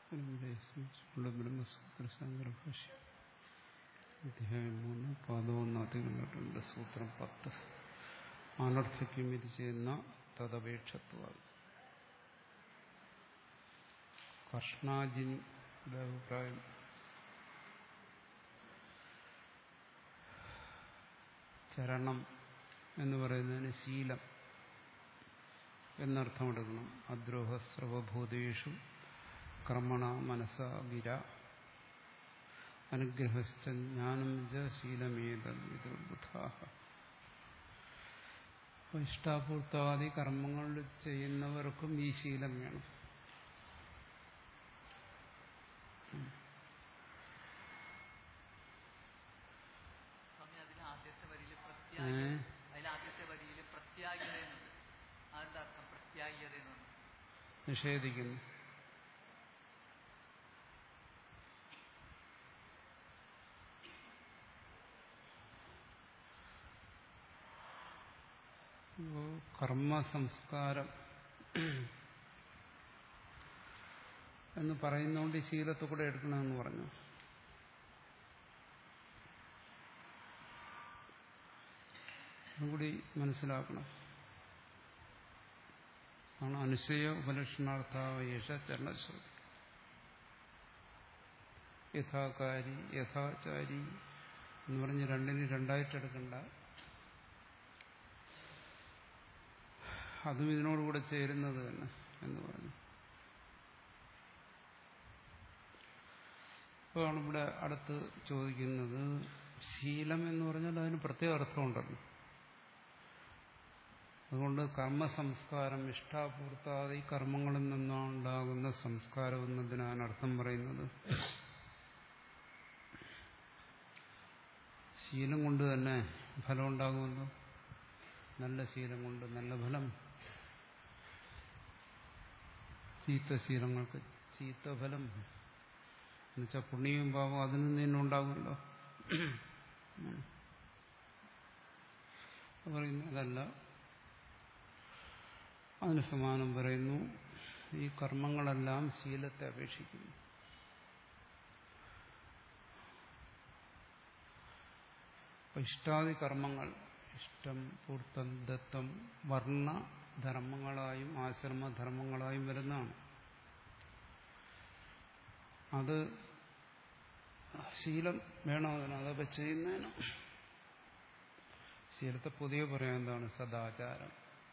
ബ്രഹ്മസൂത്രശങ്കരഭാഷ്യം അധ്യായം മൂന്ന് പാദമൊന്ന് അധികണ്ടിട്ടുണ്ട് സൂത്രം പത്ത് അനർത്ഥയ്ക്കും ഇത് ചെയ്യുന്ന തദപേക്ഷത്വ കർഷ്ണാജിന്റെ അഭിപ്രായം ചരണം എന്ന് പറയുന്നതിന് ശീലം എന്നർത്ഥമെടുക്കണം അദ്രോഹ സർവഭൂതേഷു കർമ്മണ മനസ ഗിര അനുഗ്രഹസ്ഥ ജ്ഞാനം ച ശീലമേതദ്ബുധ ഇഷ്ടാപൂർത്താദി കർമ്മങ്ങൾ ചെയ്യുന്നവർക്കും ഈ ശീലം വേണം സ്വാമി അതിൽ ആദ്യത്തെ വരിയിൽ പ്രത്യാഗ്യത അതിൽ ആദ്യത്തെ വരിയിൽ പ്രത്യാഗ്യത എന്നുണ്ട് അതെന്താ അർത്ഥം പ്രത്യാഗ്യത എന്നുണ്ട് നിഷേധിക്കുന്നു ഇപ്പോ കർമ്മ സംസ്കാരം എന്ന് പറയുന്നോണ്ട് ഈ ശീലത്തെ കൂടെ എടുക്കണമെന്ന് പറഞ്ഞു അതുകൂടി മനസ്സിലാക്കണം ആണ് അനുശയ ഉപലക്ഷണാർത്ഥാവേഷ ചരണശ്രുതി യഥാകാരി യഥാചാരി എന്ന് പറഞ്ഞ് രണ്ടിന് രണ്ടായിട്ടെടുക്കണ്ട അതും ഇതിനോടുകൂടെ ചേരുന്നത് തന്നെ എന്ന് പറഞ്ഞു ഇപ്പോഴാണ് ഇവിടെ അടുത്ത് ചോദിക്കുന്നത് ശീലം എന്ന് പറഞ്ഞാൽ അതിന് പ്രത്യേക അർത്ഥമുണ്ടല്ലോ അതുകൊണ്ട് കർമ്മ സംസ്കാരം ഇഷ്ടാപൂർത്താതെ ഈ കർമ്മങ്ങളിൽ നിന്നുണ്ടാകുന്ന സംസ്കാരം എന്നതിനാണ് അർത്ഥം പറയുന്നത് ശീലം കൊണ്ട് തന്നെ ഫലം ഉണ്ടാകുമല്ലോ നല്ല ശീലം കൊണ്ട് നല്ല ഫലം ചീത്ത ശീലങ്ങൾക്ക് ചീത്ത ഫലം എന്നുവെച്ചാൽ പുണ്യവും പാപം അതിൽ നിന്ന് തന്നെ ഉണ്ടാകുമല്ലോ പറയുന്നു അതല്ല അതിന് സമാനം പറയുന്നു ഈ കർമ്മങ്ങളെല്ലാം ശീലത്തെ അപേക്ഷിക്കുന്നു ഇഷ്ടാദി കർമ്മങ്ങൾ ഇഷ്ടം പൂർത്തം ദത്തം വർണ്ണ ധർമ്മങ്ങളായും ആശ്രമധർമ്മങ്ങളായും വരുന്നതാണ് അത് ശീലം വേണം അതിന് അതൊക്കെ ചെയ്യുന്നതിന് ശീലത്തെ പുതിയ പറയാൻ എന്താണ് സദാചാരം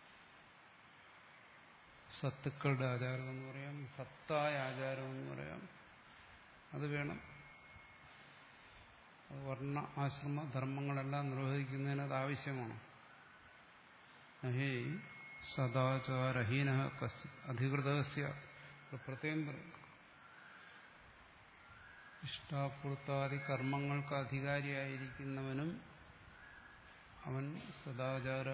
സത്തുക്കളുടെ ആചാരം എന്ന് പറയാം സത്തായ ആചാരം എന്ന് പറയാം അത് വേണം വർണ്ണ ആശ്രമ ധർമ്മങ്ങളെല്ലാം നിർവഹിക്കുന്നതിന് അത് ആവശ്യമാണ് ഹേ സദാചാരഹീന കശ്ചിത് അധികൃതസ്യ പ്രത്യേകം പറയും ഇഷ്ടാപൂർത്താദി കർമ്മങ്ങൾക്ക് അധികാരിയായിരിക്കുന്നവനും അവൻ സദാചാര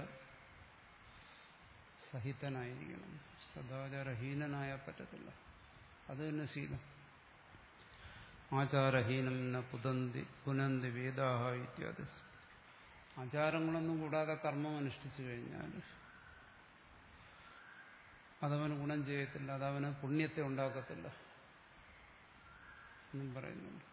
സഹിതനായിരിക്കണം സദാചാരഹീനനായാൽ പറ്റത്തില്ല അത് തന്നെ ശീലം ആചാരഹീനം ന പുതന്തി പുനന്തി വേദാഹ ഇത്യാദി ആചാരങ്ങളൊന്നും കൂടാതെ കർമ്മം അനുഷ്ഠിച്ചു കഴിഞ്ഞാൽ അതവന് ഗുണം ചെയ്യത്തില്ല അതവന് പുണ്യത്തെ ഉണ്ടാക്കത്തില്ല എന്നും പറയുന്നുണ്ട്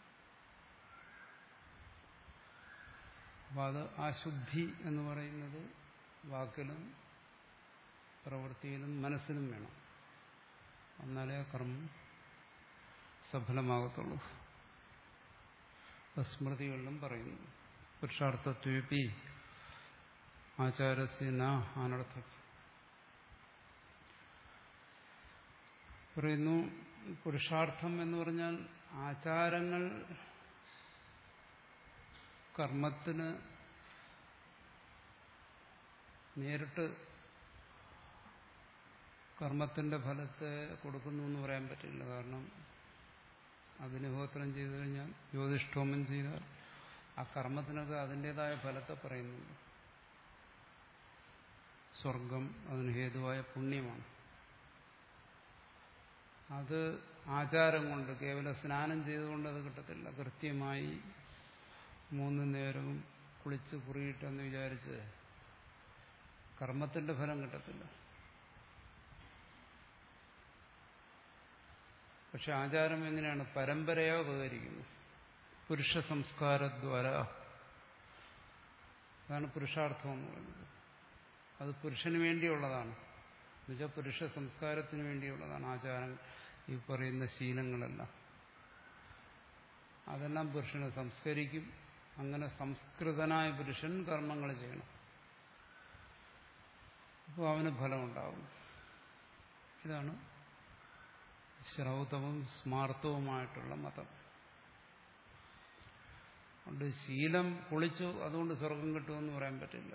അപ്പം അത് ആ ശുദ്ധി എന്ന് പറയുന്നത് വാക്കിലും പ്രവൃത്തിയിലും മനസ്സിലും വേണം എന്നാലേ കർമ്മം സഫലമാകത്തുള്ളൂ സ്മൃതികളിലും പറയുന്നു പുരുഷാർത്ഥത്വപി ആചാരസ്യന അനർത്ഥം പറയുന്നു പുരുഷാർത്ഥം എന്ന് പറഞ്ഞാൽ ആചാരങ്ങൾ കർമ്മത്തിന് നേരിട്ട് കർമ്മത്തിന്റെ ഫലത്തെ കൊടുക്കുന്നു എന്ന് പറയാൻ പറ്റില്ല കാരണം അഗ്നിഹോത്രം ചെയ്തു കഴിഞ്ഞാൽ ജ്യോതിഷ്ഠോമം ചെയ്താൽ ആ കർമ്മത്തിനൊക്കെ അതിൻ്റെതായ ഫലത്തെ പറയുന്നുണ്ട് സ്വർഗം അതിന് ഹേതുവായ പുണ്യമാണ് അത് ആചാരം കൊണ്ട് കേവല സ്നാനം ചെയ്തുകൊണ്ട് അത് കിട്ടത്തില്ല കൃത്യമായി മൂന്ന് നേരവും കുളിച്ച് കുറിയിട്ടെന്ന് വിചാരിച്ച് കർമ്മത്തിന്റെ ഫലം കിട്ടത്തില്ല പക്ഷെ ആചാരം എങ്ങനെയാണ് പരമ്പരയോ ഉപകരിക്കുന്നു പുരുഷ സംസ്കാരദ്വാര അതാണ് പുരുഷാർത്ഥം എന്ന് പറയുന്നത് അത് പുരുഷന് വേണ്ടിയുള്ളതാണ് എന്നുവെച്ചാൽ പുരുഷ സംസ്കാരത്തിന് വേണ്ടിയുള്ളതാണ് ആചാരം ഈ പറയുന്ന ശീലങ്ങളെല്ലാം അതെല്ലാം പുരുഷനെ സംസ്കരിക്കും അങ്ങനെ സംസ്കൃതനായ പുരുഷൻ കർമ്മങ്ങൾ ചെയ്യണം അപ്പോൾ അവന് ഫലമുണ്ടാകും ഇതാണ് ശ്രൗതവും സ്മാർത്ഥവുമായിട്ടുള്ള മതം അതുകൊണ്ട് ശീലം കുളിച്ചു അതുകൊണ്ട് സ്വർഗം കിട്ടുമെന്ന് പറയാൻ പറ്റില്ല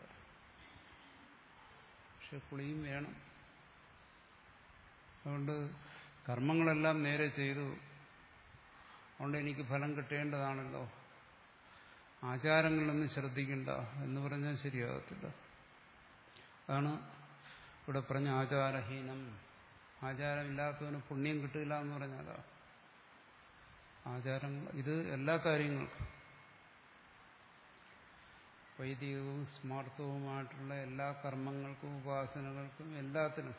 പക്ഷെ കുളിയും വേണം അതുകൊണ്ട് കർമ്മങ്ങളെല്ലാം നേരെ ചെയ്തു അതുകൊണ്ട് എനിക്ക് ഫലം കിട്ടേണ്ടതാണല്ലോ ആചാരങ്ങളൊന്നും ശ്രദ്ധിക്കണ്ട എന്ന് പറഞ്ഞാൽ ശരിയാകത്തില്ല അതാണ് ഇവിടെ പറഞ്ഞ ആചാരഹീനം ആചാരമില്ലാത്തവന് പുണ്യം കിട്ടില്ല എന്ന് പറഞ്ഞാലാ ആചാരങ്ങൾ ഇത് എല്ലാ കാര്യങ്ങൾക്കും വൈദികവും സ്മാർത്ഥവുമായിട്ടുള്ള എല്ലാ കർമ്മങ്ങൾക്കും ഉപാസനകൾക്കും എല്ലാത്തിനും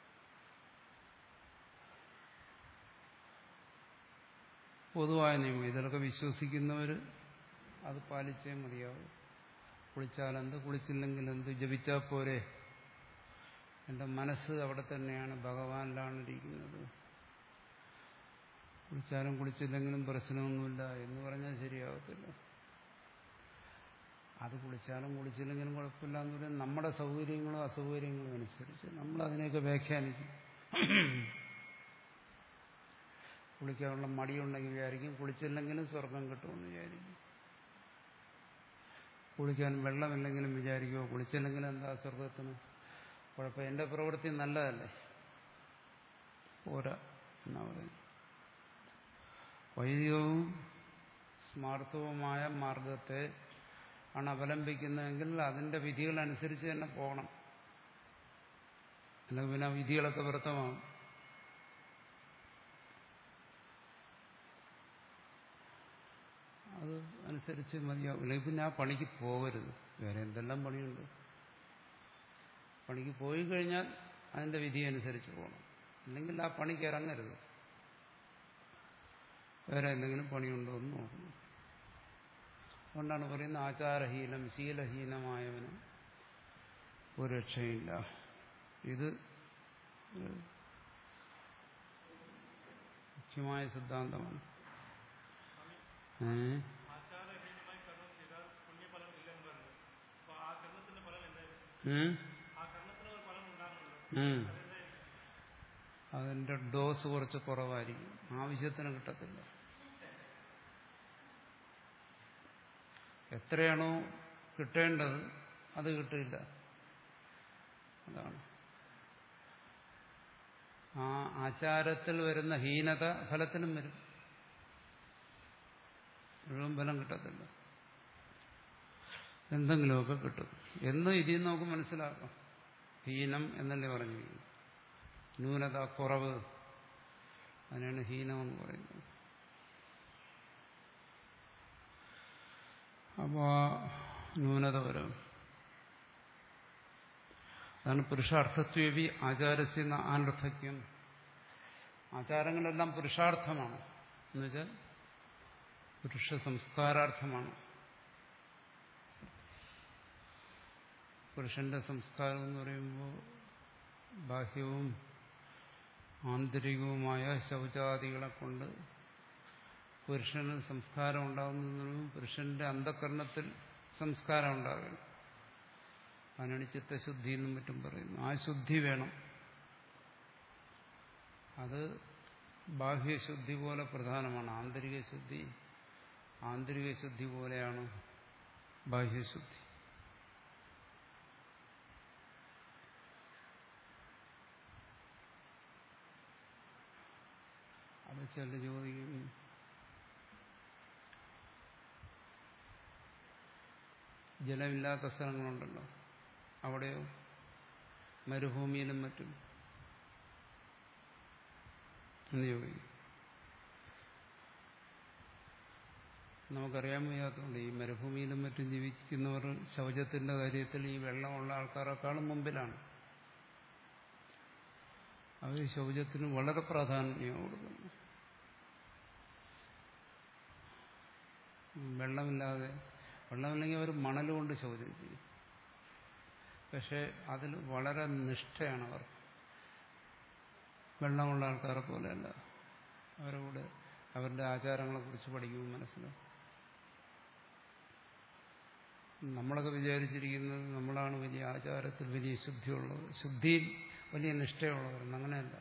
പൊതുവായ നിയമം ഇതിലൊക്കെ വിശ്വസിക്കുന്നവർ അത് പാലിച്ചേ മതിയാവും കുളിച്ചാൽ എന്ത് കുളിച്ചില്ലെങ്കിൽ എന്ത് ജപിച്ചാൽ പോരെ എൻ്റെ മനസ്സ് അവിടെ തന്നെയാണ് ഭഗവാനിലാണ് ഇരിക്കുന്നത് കുളിച്ചാലും കുളിച്ചില്ലെങ്കിലും പ്രശ്നമൊന്നുമില്ല എന്ന് പറഞ്ഞാൽ ശരിയാകത്തില്ല അത് കുളിച്ചാലും കുളിച്ചില്ലെങ്കിലും കുഴപ്പമില്ല എന്ന് പറഞ്ഞാൽ നമ്മുടെ സൗകര്യങ്ങളും അസൗകര്യങ്ങളും അനുസരിച്ച് നമ്മൾ അതിനെയൊക്കെ വ്യാഖ്യാനിക്കും കുളിക്കാനുള്ള മടിയുണ്ടെങ്കിൽ വിചാരിക്കും കുളിച്ചില്ലെങ്കിലും സ്വർഗം കിട്ടുമെന്ന് വിചാരിക്കും കുളിക്കാൻ വെള്ളമില്ലെങ്കിലും വിചാരിക്കുമോ കുളിച്ചില്ലെങ്കിലും എന്താ സ്വർഗത്തിന് കുഴപ്പം എൻ്റെ പ്രവൃത്തി നല്ലതല്ലേ പോരാ എന്നാ പറയുന്നത് വൈദികവും സ്മാർത്ഥവുമായ മാർഗത്തെ ആണ് അവലംബിക്കുന്നതെങ്കിൽ അതിന്റെ വിധികളനുസരിച്ച് തന്നെ പോകണം അല്ലെങ്കിൽ പിന്നെ ആ വിധികളൊക്കെ വ്യർത്ഥമാകും അത് അനുസരിച്ച് മതിയാവും അല്ലെങ്കിൽ പിന്നെ ആ പണിക്ക് പോകരുത് വേറെ എന്തെല്ലാം പണിയുണ്ട് പണിക്ക് പോയി കഴിഞ്ഞാൽ അതിന്റെ വിധി അനുസരിച്ച് പോകണം അല്ലെങ്കിൽ ആ പണിക്ക് ഇറങ്ങരുത് വേറെ എന്തെങ്കിലും പണിയുണ്ടോ എന്ന് നോക്കണം അതുകൊണ്ടാണ് പറയുന്നത് ആചാരഹീനം ശീലഹീനമായവന് ഒരു രക്ഷയില്ല ഇത് മുഖ്യമായ സിദ്ധാന്തമാണ് ഏ ആചാരഹീനമായി കർമ്മം ചെയ്താൽ പുണ്യഫലം ഇല്ലെന്ന് പറഞ്ഞു അപ്പൊ ആ കർമ്മത്തിന്റെ ഫലം എന്തായിരുന്നു ഉം? ആ കർമ്മത്തിന് ഒരു ഫലം ഉണ്ടാകുന്നുണ്ട് ഉം. അതിന്റെ ഡോസ് കുറച്ച് കുറവായിരിക്കും ആവശ്യത്തിന് കിട്ടത്തില്ല എത്രയാണോ കിട്ടേണ്ടത് അത് കിട്ടില്ല അതാണ് ആ ആചാരത്തിൽ വരുന്ന ഹീനത ഫലത്തിലും വരും മുഴുവൻ ഫലം കിട്ടത്തില്ല എന്തെങ്കിലുമൊക്കെ കിട്ടും എന്ന് ഇതിൽ നിന്ന് നമുക്ക് മനസ്സിലാക്കാം ഹീനം എന്നല്ലേ പറഞ്ഞിരിക്കുന്നു ന്യൂനത കുറവ് അതിനാണ് ഹീനം എന്ന് പറയുന്നത് അപ്പോൾ ആ ന്യൂനത വരും അതാണ് പുരുഷാർത്ഥത്വേവി ആചാരസ്യ അനർത്ഥക്യം ആചാരങ്ങളെല്ലാം പുരുഷാർത്ഥമാണ് എന്നുവെച്ചാൽ പുരുഷ സംസ്കാരാർത്ഥമാണ് പുരുഷന്റെ സംസ്കാരം എന്ന് പറയുമ്പോൾ ബാഹ്യവും ആന്തരികവുമായ ശൗചാദികളെ കൊണ്ട് പുരുഷന് സംസ്കാരം ഉണ്ടാകുന്നതിനും പുരുഷന്റെ അന്ധകരണത്തിൽ സംസ്കാരം ഉണ്ടാകണം അതിനാണ് ചിത്തശുദ്ധി എന്നും മറ്റും പറയുന്നു ആ ശുദ്ധി വേണം അത് ബാഹ്യശുദ്ധി പോലെ പ്രധാനമാണ് ആന്തരിക ശുദ്ധി ആന്തരിക ശുദ്ധി പോലെയാണ് ബാഹ്യശുദ്ധി അത് ചില ചോദിക്കും ജലമില്ലാത്ത സ്ഥലങ്ങളുണ്ടല്ലോ അവിടെയോ മരുഭൂമിയിലും മറ്റും എന്ന് ചോദിക്കും നമുക്കറിയാൻ വയ്യാത്തതുകൊണ്ട് ഈ മരുഭൂമിയിലും മറ്റും ജീവിക്കുന്നവർ ശൗചത്തിന്റെ കാര്യത്തിൽ ഈ വെള്ളമുള്ള ആൾക്കാരെക്കാളും മുമ്പിലാണ് അവർ ശൗചത്തിന് വളരെ പ്രാധാന്യം കൊടുക്കുന്നു വെള്ളമില്ലാതെ വെള്ളമില്ലെങ്കിൽ അവർ മണൽ കൊണ്ട് ശൗചം ചെയ്യും പക്ഷെ അതിൽ വളരെ നിഷ്ഠയാണ് അവർ വെള്ളമുള്ള ആൾക്കാരെ പോലെയല്ല അവരോട് അവരുടെ ആചാരങ്ങളെക്കുറിച്ച് പഠിക്കുമ്പോൾ മനസ്സിലാവും നമ്മളൊക്കെ വിചാരിച്ചിരിക്കുന്നത് നമ്മളാണ് വലിയ ആചാരത്തിൽ വലിയ ശുദ്ധിയുള്ളത് ശുദ്ധിയിൽ വലിയ നിഷ്ഠയുള്ളവരെന്ന് അങ്ങനെയല്ല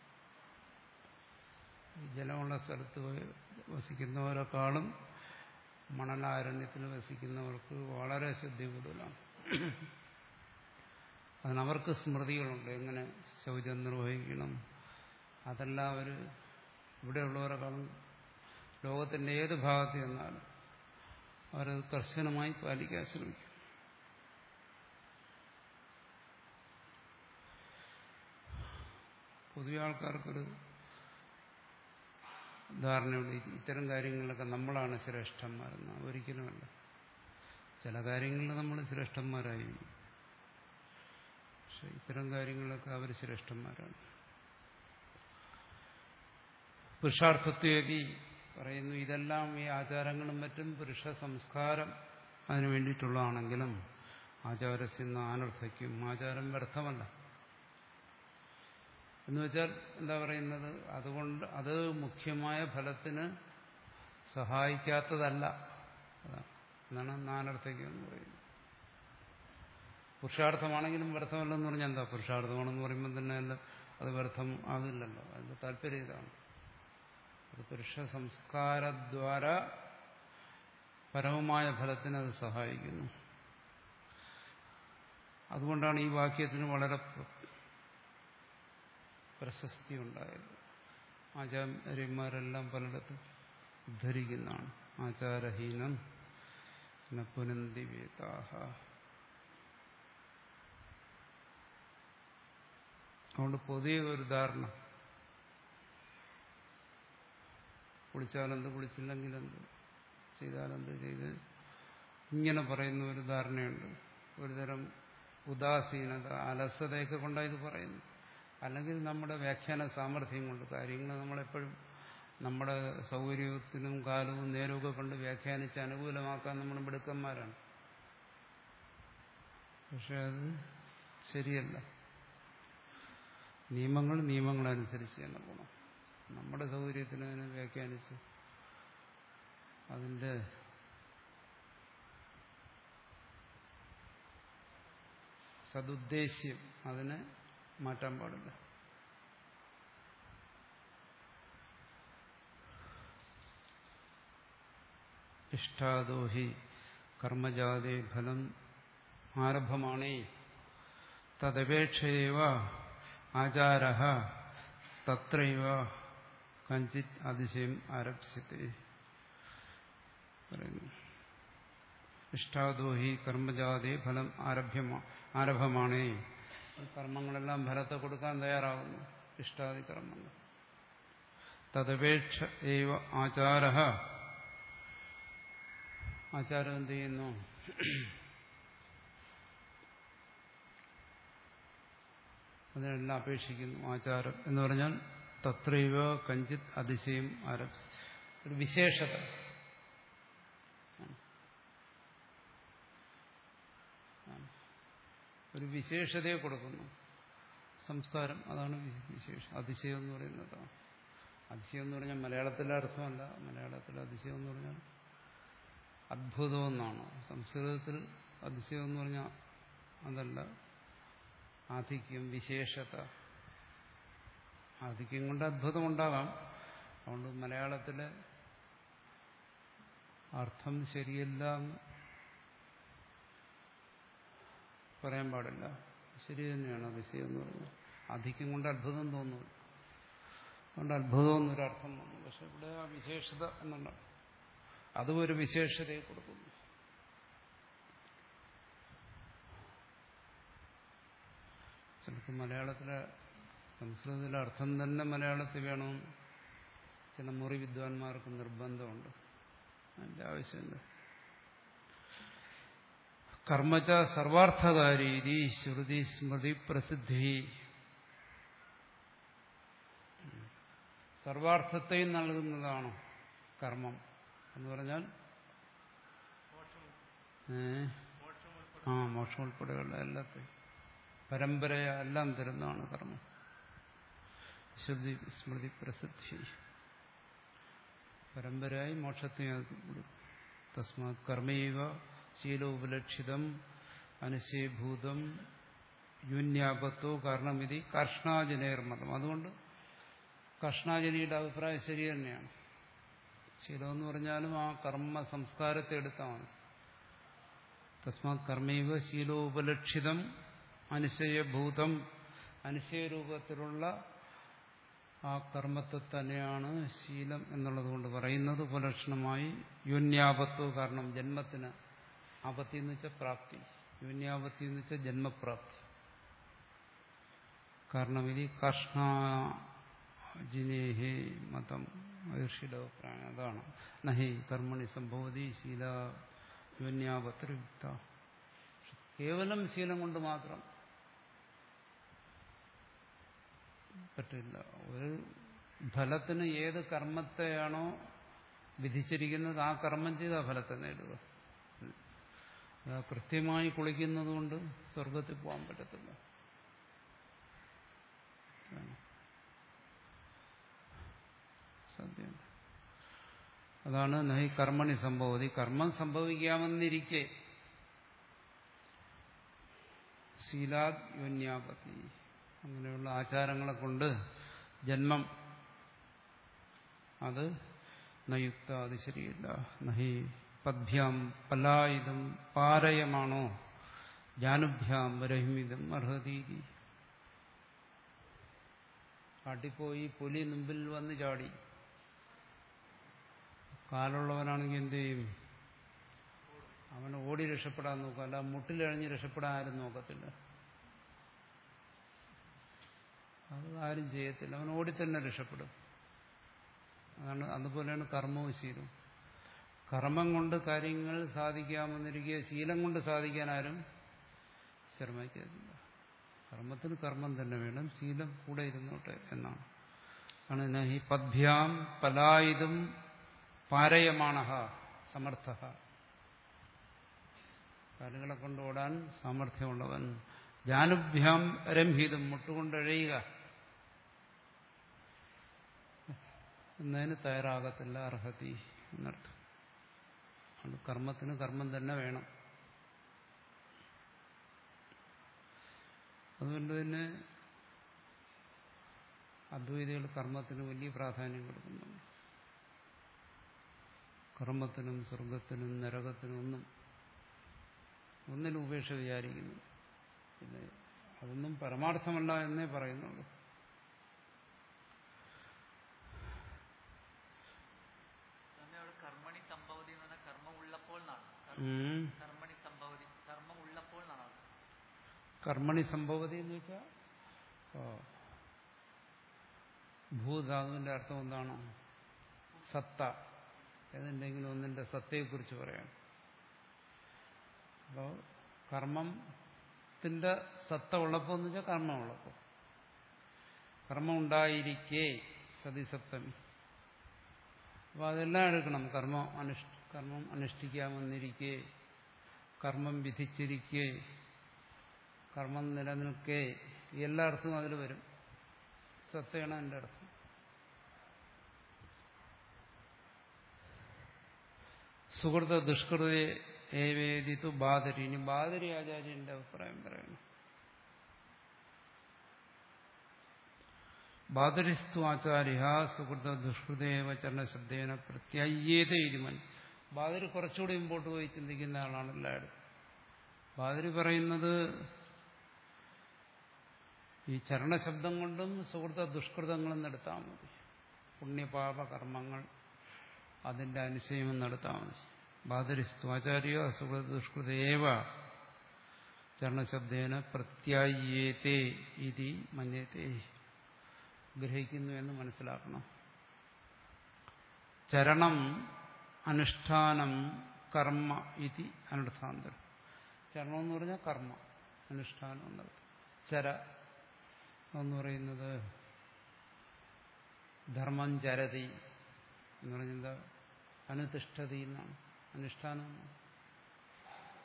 ഈ ജലമുള്ള സ്ഥലത്ത് വസിക്കുന്നവരെക്കാളും മണലാരണ്യത്തിൽ വസിക്കുന്നവർക്ക് വളരെ ശുദ്ധി കൂടുതലാണ് അതിനവർക്ക് സ്മൃതികളുണ്ട് എങ്ങനെ ശൗചം നിർവഹിക്കണം അതെല്ലാം അവർ ഇവിടെയുള്ളവരെക്കാളും ലോകത്തിൻ്റെ ഏത് ഭാഗത്ത് ചെന്നാലും അവരത് കർശനമായി പാലിക്കാൻ ശ്രമിക്കും പൊതുവെ ആൾക്കാർക്കൊരു ധാരണയുണ്ട് ഇത്തരം കാര്യങ്ങളിലൊക്കെ നമ്മളാണ് ശ്രേഷ്ഠന്മാരെന്ന് ഒരിക്കലുമല്ല ചില കാര്യങ്ങളിൽ നമ്മൾ ശ്രേഷ്ഠന്മാരായി പക്ഷെ ഇത്തരം കാര്യങ്ങളിലൊക്കെ അവർ ശ്രേഷ്ഠന്മാരാണ് പുരുഷാർത്ഥത്വേദി പറയുന്നു ഇതെല്ലാം ഈ ആചാരങ്ങളും മറ്റും പുരുഷ സംസ്കാരം അതിനു വേണ്ടിയിട്ടുള്ളതാണെങ്കിലും ആചാരസ്യന്ന് ആനർത്ഥയ്ക്കും ആചാരം വ്യർത്ഥമല്ല എന്ന് വെച്ചാൽ എന്താ പറയുന്നത് അതുകൊണ്ട് അത് മുഖ്യമായ ഫലത്തിന് സഹായിക്കാത്തതല്ല അതാണ് എന്നാണ് നാനർത്ഥയ്ക്ക് എന്ന് പറയുന്നത് പുരുഷാർത്ഥമാണെങ്കിലും വ്യർത്ഥമല്ലെന്ന് പറഞ്ഞാൽ എന്താ പുരുഷാർത്ഥമാണെന്ന് പറയുമ്പോൾ തന്നെ അല്ല അത് വ്യർത്ഥം ആകില്ലല്ലോ അതിന്റെ താല്പര്യം ഇതാണ് അത് പുരുഷ സംസ്കാരദ്വാര പരമമായ ഫലത്തിന് അത് സഹായിക്കുന്നു അതുകൊണ്ടാണ് ഈ വാക്യത്തിന് വളരെ പ്രശസ്തി ഉണ്ടായത് ആചാര്യന്മാരെല്ലാം പലയിടത്തും ഉദ്ധരിക്കുന്നതാണ് ആചാരഹീനം പുനന്തി വേതാഹ അതുകൊണ്ട് പൊതുവെ ഒരു ധാരണ കുളിച്ചാലെന്ത് കുളിച്ചില്ലെങ്കിലെന്ത് ചെയ്താലെന്ത് ചെയ്ത് ഇങ്ങനെ പറയുന്ന ഒരു ധാരണയുണ്ട് ഒരുതരം ഉദാസീനത അലസതയൊക്കെ കൊണ്ടാണ് ഇത് പറയുന്നത് അല്ലെങ്കിൽ നമ്മുടെ വ്യാഖ്യാന സാമർഥ്യം കൊണ്ട് കാര്യങ്ങൾ നമ്മളെപ്പോഴും നമ്മുടെ സൗകര്യത്തിനും കാലവും നേരമൊക്കെ കൊണ്ട് വ്യാഖ്യാനിച്ച് അനുകൂലമാക്കാൻ നമ്മൾ മിടുക്കന്മാരാണ് പക്ഷെ അത് ശരിയല്ല നിയമങ്ങൾ നിയമങ്ങളനുസരിച്ച് തന്നെ പോകണം നമ്മുടെ സൗകര്യത്തിന് അതിനെ വ്യാഖ്യാനിച്ച് അതിൻ്റെ സതുദ്ദേശ്യം അതിനെ മാറ്റാൻ പാടില്ല ഇഷ്ടാദോഹി കർമ്മജാതേ ഫലം ആരംഭമാണേ തദപേക്ഷയവ ആചാര തത്രൈവ കഞ്ചിത് അതിശയം ആരംഭിച്ചത് പറയുന്നു ഇഷ്ടാദോഹി കർമ്മജാതേ ഫലം ആരഭ്യമാ ആരംഭമാണേ കർമ്മങ്ങളെല്ലാം ഫലത്തെ കൊടുക്കാൻ തയ്യാറാകുന്നു ഇഷ്ടാദി കർമ്മങ്ങൾ തദപേക്ഷ ഏവ ആചാര ആചാരം എന്ത് ചെയ്യുന്നു അതിനെല്ലാം അപേക്ഷിക്കുന്നു ആചാരം എന്ന് പറഞ്ഞാൽ തത്രൈവ കഞ്ചിത് അതിശയം ആരംഭ ഒരു വിശേഷത ഒരു വിശേഷതയെ കൊടുക്കുന്നു സംസ്കാരം അതാണ് വിശേഷം അതിശയം എന്ന് പറയുന്നത് അതിശയം എന്ന് പറഞ്ഞാൽ മലയാളത്തിലെ അർത്ഥമല്ല മലയാളത്തിലെ അതിശയം എന്ന് പറഞ്ഞാൽ അത്ഭുതം എന്നാണ് സംസ്കൃതത്തിൽ അതിശയം എന്ന് പറഞ്ഞാൽ അതല്ല ആധിക്യം വിശേഷത ആധിക്യം കൊണ്ട് അത്ഭുതം ഉണ്ടാകാം അതുകൊണ്ട് മലയാളത്തിലെ അർത്ഥം ശരിയല്ല എന്ന് പറയാൻ പാടില്ല ശരി തന്നെയാണ് അതിശയം എന്ന് പറഞ്ഞാൽ ആധിക്യം കൊണ്ട് അത്ഭുതം തോന്നുന്നു അതുകൊണ്ട് അത്ഭുതം എന്നൊരർത്ഥം വന്നു പക്ഷെ ഇവിടെ ആ വിശേഷത എന്നുള്ള അതും ഒരു വിശേഷതയെ കൊടുക്കുന്നു ചിലപ്പോൾ മലയാളത്തിലെ സംസ്കൃതത്തിലെ അർത്ഥം തന്നെ മലയാളത്തിൽ വേണമെന്ന് ചില മുറി വിദ്വാൻമാർക്ക് നിർബന്ധമുണ്ട് അതിൻ്റെ ആവശ്യമില്ല കർമ്മച സർവാർത്ഥകാരീതി ശ്രുതി സ്മൃതി പ്രസിദ്ധി സർവാർത്ഥത്തെയും നൽകുന്നതാണ് കർമ്മം എന്ന് പറഞ്ഞാൽ ഏ ആ മോക്ഷം ഉൾപ്പെടെയുള്ള എല്ലാത്തെയും പരമ്പരയ എല്ലാം തരുന്നതാണ് കർമ്മം ശ്രുതി സ്മൃതി പ്രസിദ്ധി പരമ്പരയായി മോക്ഷത്തെ അത് കൊടുക്കും തസ്മാത് കർമ്മൈവ ശീലോപലക്ഷിതം അനുശയഭൂതം യൂന്യാപത്തോ കാരണമിതി കർഷ്ണാജനേർമതം അതുകൊണ്ട് കർഷ്ണാജനിയുടെ അഭിപ്രായം ശരി തന്നെയാണ് ശീലം എന്ന് പറഞ്ഞാലും ആ കർമ്മ സംസ്കാരത്തെ എടുത്താണ് തസ്മാത് കർമ്മൈവ ശീലോപലക്ഷിതം അനുശയഭൂതം അനുശയരൂപത്തിലുള്ള ആ കർമ്മത്തെ തന്നെയാണ് ശീലം എന്നുള്ളത് കൊണ്ട് പറയുന്നത് ഉപലക്ഷണമായി യൂന്യാപത്വ കാരണം ജന്മത്തിന് ആപത്തി എന്ന് വെച്ചാൽ പ്രാപ്തി യൂന്യാപത്തി എന്ന് വെച്ചാൽ ജന്മപ്രാപ്തി കാരണം ഇത് കർഷ്ണാജിനേഹേ മതം ഋഷിയുടെ അഭിപ്രായം അതാണ് നഹി കർമ്മണി സംഭവതി ശീല യൂന്യാപത്രയുക്ത കേവലം ശീലം കൊണ്ട് മാത്രം പറ്റില്ല ഒരു ഫലത്തിന് ഏത് കർമ്മത്തെയാണോ വിധിച്ചിരിക്കുന്നത് ആ കർമ്മം ചെയ്ത് ആ ഫലത്തെ നേടുക അത് കൃത്യമായി കുളിക്കുന്നത് കൊണ്ട് സ്വർഗത്തിൽ പോകാൻ പറ്റത്തില്ല സത്യം അതാണ് നഹി കർമ്മണി സംഭവതി കർമ്മം സംഭവിക്കാമെന്നിരിക്കെ ശീലാദ് യോന്യാപതി അങ്ങനെയുള്ള ആചാരങ്ങളെ കൊണ്ട് ജന്മം അത് നയുക്ത അത് ശരിയല്ല നഹി പദ്ഭ്യാം പലായുധം പാരയമാണോ ജാനുഭ്യാം രഹിമിതം അർഹതീതി കാട്ടിപ്പോയി പുലി മുമ്പിൽ വന്ന് ചാടി കാലുള്ളവനാണെങ്കിൽ എന്ത് ചെയ്യും അവൻ ഓടി രക്ഷപ്പെടാൻ നോക്കും അല്ല മുട്ടിലഴിഞ്ഞ് രക്ഷപ്പെടാൻ ആരും നോക്കത്തില്ല അത് ആരും ചെയ്യത്തില്ല അവൻ ഓടി തന്നെ രക്ഷപ്പെടും അതാണ് അതുപോലെയാണ് കർമ്മവും ശീലവും കർമ്മം കൊണ്ട് കാര്യങ്ങൾ സാധിക്കാമെന്നിരിക്കുക ശീലം കൊണ്ട് സാധിക്കാൻ ആരും ശ്രമിക്കുന്നില്ല കർമ്മത്തിന് കർമ്മം തന്നെ വേണം ശീലം കൂടെ ഇരുന്നോട്ടെ എന്നാണ് ആണ് നഹി പദ്ഭ്യാം പലായുധം പാരയമാണ സമർത്ഥ കാലുകളെ കൊണ്ട് ഓടാൻ സാമർഥ്യമുള്ളവൻ ജാനുഭ്യാം രംഹിതം മുട്ടുകൊണ്ടഴയുക എന്നതിന് തയ്യാറാകത്തില്ല അർഹതി എന്നർത്ഥം അത് കർമ്മത്തിന് കർമ്മം തന്നെ വേണം അതുകൊണ്ട് തന്നെ അദ്വൈതികൾ കർമ്മത്തിന് വലിയ പ്രാധാന്യം കൊടുക്കുന്നുണ്ട് കർമ്മത്തിനും സ്വർഗത്തിനും നരകത്തിനും ഒന്നും ഒന്നിനും ഉപേക്ഷ വിചാരിക്കുന്നു പിന്നെ അതൊന്നും പരമാർത്ഥമല്ല എന്നേ പറയുന്നുള്ളൂ സ്വാമി അവിടെ കർമ്മണി സംഭവതി എന്ന് പറഞ്ഞാൽ കർമ്മം ഉള്ളപ്പോൾ എന്നാണ് ഉം. കർമ്മണി സംഭവതി കർമ്മം ഉള്ളപ്പോൾ എന്നാണ് അത്. കർമ്മണി സംഭവതി എന്ന് വെച്ചാൽ ഭൂധാതുവിന്റെ അർത്ഥം എന്താണ് സത്ത ഏതെന്തെങ്കിലും ഒന്നിന്റെ സത്തയെക്കുറിച്ച് പറയാം അപ്പോൾ കർമ്മത്തിന്റെ സത്ത ഉള്ളപ്പോൾ എന്ന് വെച്ചാൽ കർമ്മം ഉള്ളപ്പോൾ കർമ്മം ഉണ്ടായിരിക്കേ സതിസപ്തമി അപ്പോൾ അതെല്ലാം എടുക്കണം കർമ്മം അനുഷ്ഠ കർമ്മം അനുഷ്ഠിക്കാമെന്നിരിക്കെ കർമ്മം വിധിച്ചിരിക്കെ കർമ്മം നിലനിൽക്കെ എല്ലാ അർത്ഥവും അതിൽ വരും സത്തയാണ് എൻ്റെ അർത്ഥം സുഹൃത ദുഷ്കൃത ഏവേദിത്തു ബാദരി ഇനി ബാദരി ആചാര്യന്റെ അഭിപ്രായം പറയണം ബാദരിസ്തു ആചാര്യ സുഹൃത ദുഷ്കൃതേവ ചരണശബ്ദേന പ്രത്യയ്യേത ഇരുമൻ ബാദരി കുറച്ചുകൂടി മുമ്പോട്ട് പോയി ചിന്തിക്കുന്ന ആളാണ് എല്ലായിടത്തും ബാദരി പറയുന്നത് ഈ ചരണശബ്ദം കൊണ്ടും സുഹൃത്ത ദുഷ്കൃതങ്ങളും നടത്താൽ മതി പുണ്യപാപ കർമ്മങ്ങൾ അതിന്റെ അനുശയം നടത്താൽ മതി ബാദരിസ്തു ആചാര്യ സുഹൃത ദുഷ്കൃതേവ ചരണശബ്ദേന പ്രത്യായേതേ ഇതി മഞ്ഞത്തെ ഗ്രഹിക്കുന്നു എന്ന് മനസ്സിലാക്കണം ചരണം അനുഷ്ഠാനം കർമ്മ ഇതി അനുഷ്ഠാന്തരം ചരണം എന്ന് പറഞ്ഞാൽ കർമ്മ അനുഷ്ഠാനം എന്നത് ചര എന്ന് പറയുന്നത് ധർമ്മം ചരതി എന്ന് പറഞ്ഞാൽ അനുതിഷ്ഠതി എന്നാണ് അനുഷ്ഠാനം എന്നാണ്.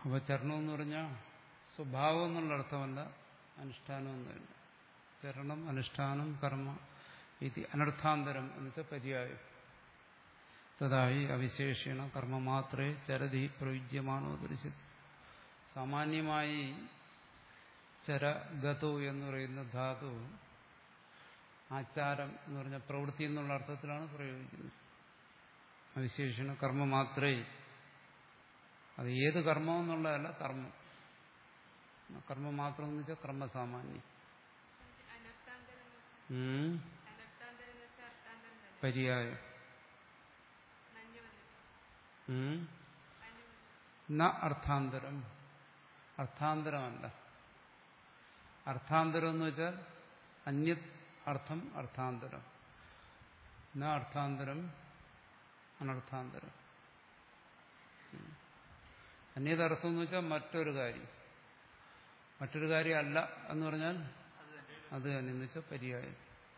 അപ്പോൾ ചരണം എന്ന് പറഞ്ഞാൽ സ്വഭാവം എന്നുള്ള അർത്ഥമല്ല അനുഷ്ഠാനം എന്നില്ല ചരണം അനുഷ്ഠാനം കർമ്മ ഇത് അനർത്ഥാന്തരം എന്ന് വെച്ചാൽ പര്യായം തഥായി അവിശേഷണ കർമ്മ മാത്രമേ ചരതി പ്രയുജ്യമാണോ ദൃശ്യത് സാമാന്യമായി ചരഗതു എന്ന് പറയുന്ന ധാതു ആചാരം എന്ന് പറഞ്ഞ പ്രവൃത്തി എന്നുള്ള അർത്ഥത്തിലാണ് പ്രയോഗിക്കുന്നത് അവിശേഷണ കർമ്മ മാത്രമേ അത് ഏത് കർമ്മം എന്നുള്ളതല്ല കർമ്മം കർമ്മം മാത്രം എന്ന് വെച്ചാൽ കർമ്മസാമാന്യം അനർത്ഥാന്തരം എന്ന് ഉം. അനർത്ഥാന്തരം എന്ന് വെച്ചാൽ അർത്ഥാന്തരം തന്നെ പര്യായം നഞ്ഞു വന്നിട്ട് ഉം. അനു വന്നിട്ട് ന അർത്ഥാന്തരം അർത്ഥാന്തരമല്ല അർത്ഥാന്തരം എന്ന് വെച്ചാൽ അന്യത് അർത്ഥം അർത്ഥാന്തരം ന അർത്ഥാന്തരം അനർത്ഥാന്തരം ഉം. അന്യതർത്ഥം എന്ന് വെച്ചാൽ മറ്റൊരു കാര്യം മറ്റൊരു കാര്യം അല്ല എന്ന് പറഞ്ഞാൽ അത് തന്നെ അത് തന്നെ എന്ന് വെച്ചാൽ പര്യായം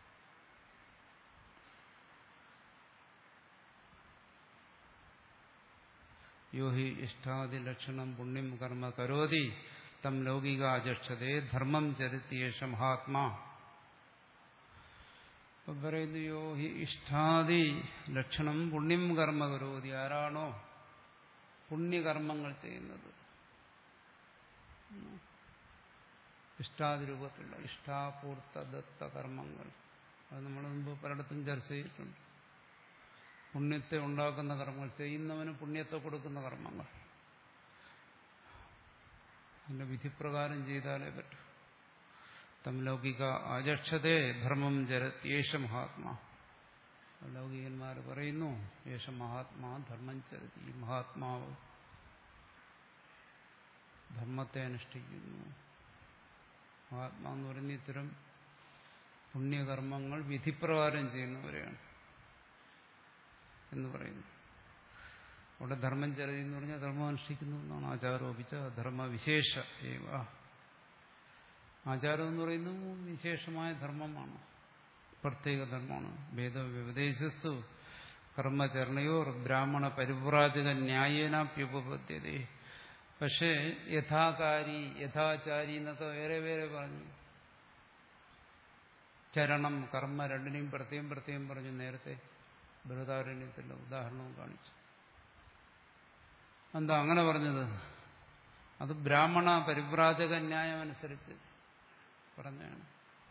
യോ ഹി ഇഷ്ടാദിലക്ഷണം പുണ്യം കർമ്മ കരോതി തം ലൗകികാചക്ഷതേ ധർമ്മം ചരിത്യേഷ മഹാത്മാ ഇപ്പൊ പറയുന്നു യോ ഹി ഇഷ്ടാദി ലക്ഷണം പുണ്യം കർമ്മ കരോതി ആരാണോ പുണ്യകർമ്മങ്ങൾ ചെയ്യുന്നത് ഇഷ്ടാദി രൂപത്തിലുള്ള ഇഷ്ടാപൂർത്ത ദത്ത കർമ്മങ്ങൾ അത് നമ്മൾ മുമ്പ് പലയിടത്തും ചർച്ച ചെയ്തിട്ടുണ്ട് പുണ്യത്തെ ഉണ്ടാക്കുന്ന കർമ്മങ്ങൾ ചെയ്യുന്നവന് പുണ്യത്തെ കൊടുക്കുന്ന കർമ്മങ്ങൾ അതിന്റെ വിധിപ്രകാരം ചെയ്താലേ പറ്റൂ തം ലൗകിക അജക്ഷതേ ധർമ്മം ജരത് യേശ മഹാത്മാ ലൗകികന്മാർ പറയുന്നു യേശ മഹാത്മാ ധർമ്മം ചരതി ഈ മഹാത്മാവ് ധർമ്മത്തെ അനുഷ്ഠിക്കുന്നു മഹാത്മാ എന്ന് പറയുന്ന ഇത്തരം പുണ്യകർമ്മങ്ങൾ വിധിപ്രകാരം ചെയ്യുന്നവരെയാണ് എന്ന് പറയുന്നു അവിടെ ധർമ്മം ചരതി എന്ന് പറഞ്ഞാൽ ധർമ്മം അനുഷ്ഠിക്കുന്നു എന്നാണ് ആചാരോപിച്ച ധർമ്മവിശേഷ ഏവ ആചാരം എന്ന് പറയുന്നത് വിശേഷമായ ധർമ്മമാണ് പ്രത്യേക ധർമ്മമാണ് ഭേദവ്യപദേശസ്തു കർമ്മചരണയോർ ബ്രാഹ്മണ പരിവ്രാജക ന്യായേനാപ്യുപപദ്ധ്യതേ പക്ഷേ യഥാകാരി യഥാചാരി എന്നൊക്കെ വേറെ വേറെ പറഞ്ഞു ചരണം കർമ്മ രണ്ടിനെയും പ്രത്യേകം പ്രത്യേകം പറഞ്ഞു നേരത്തെ ബൃഹദാരണ്യത്തിലുള്ള ഉദാഹരണവും കാണിച്ചു എന്താ അങ്ങനെ പറഞ്ഞത് അത് ബ്രാഹ്മണ പരിവ്രാജക ന്യായം അനുസരിച്ച് പറഞ്ഞാണ്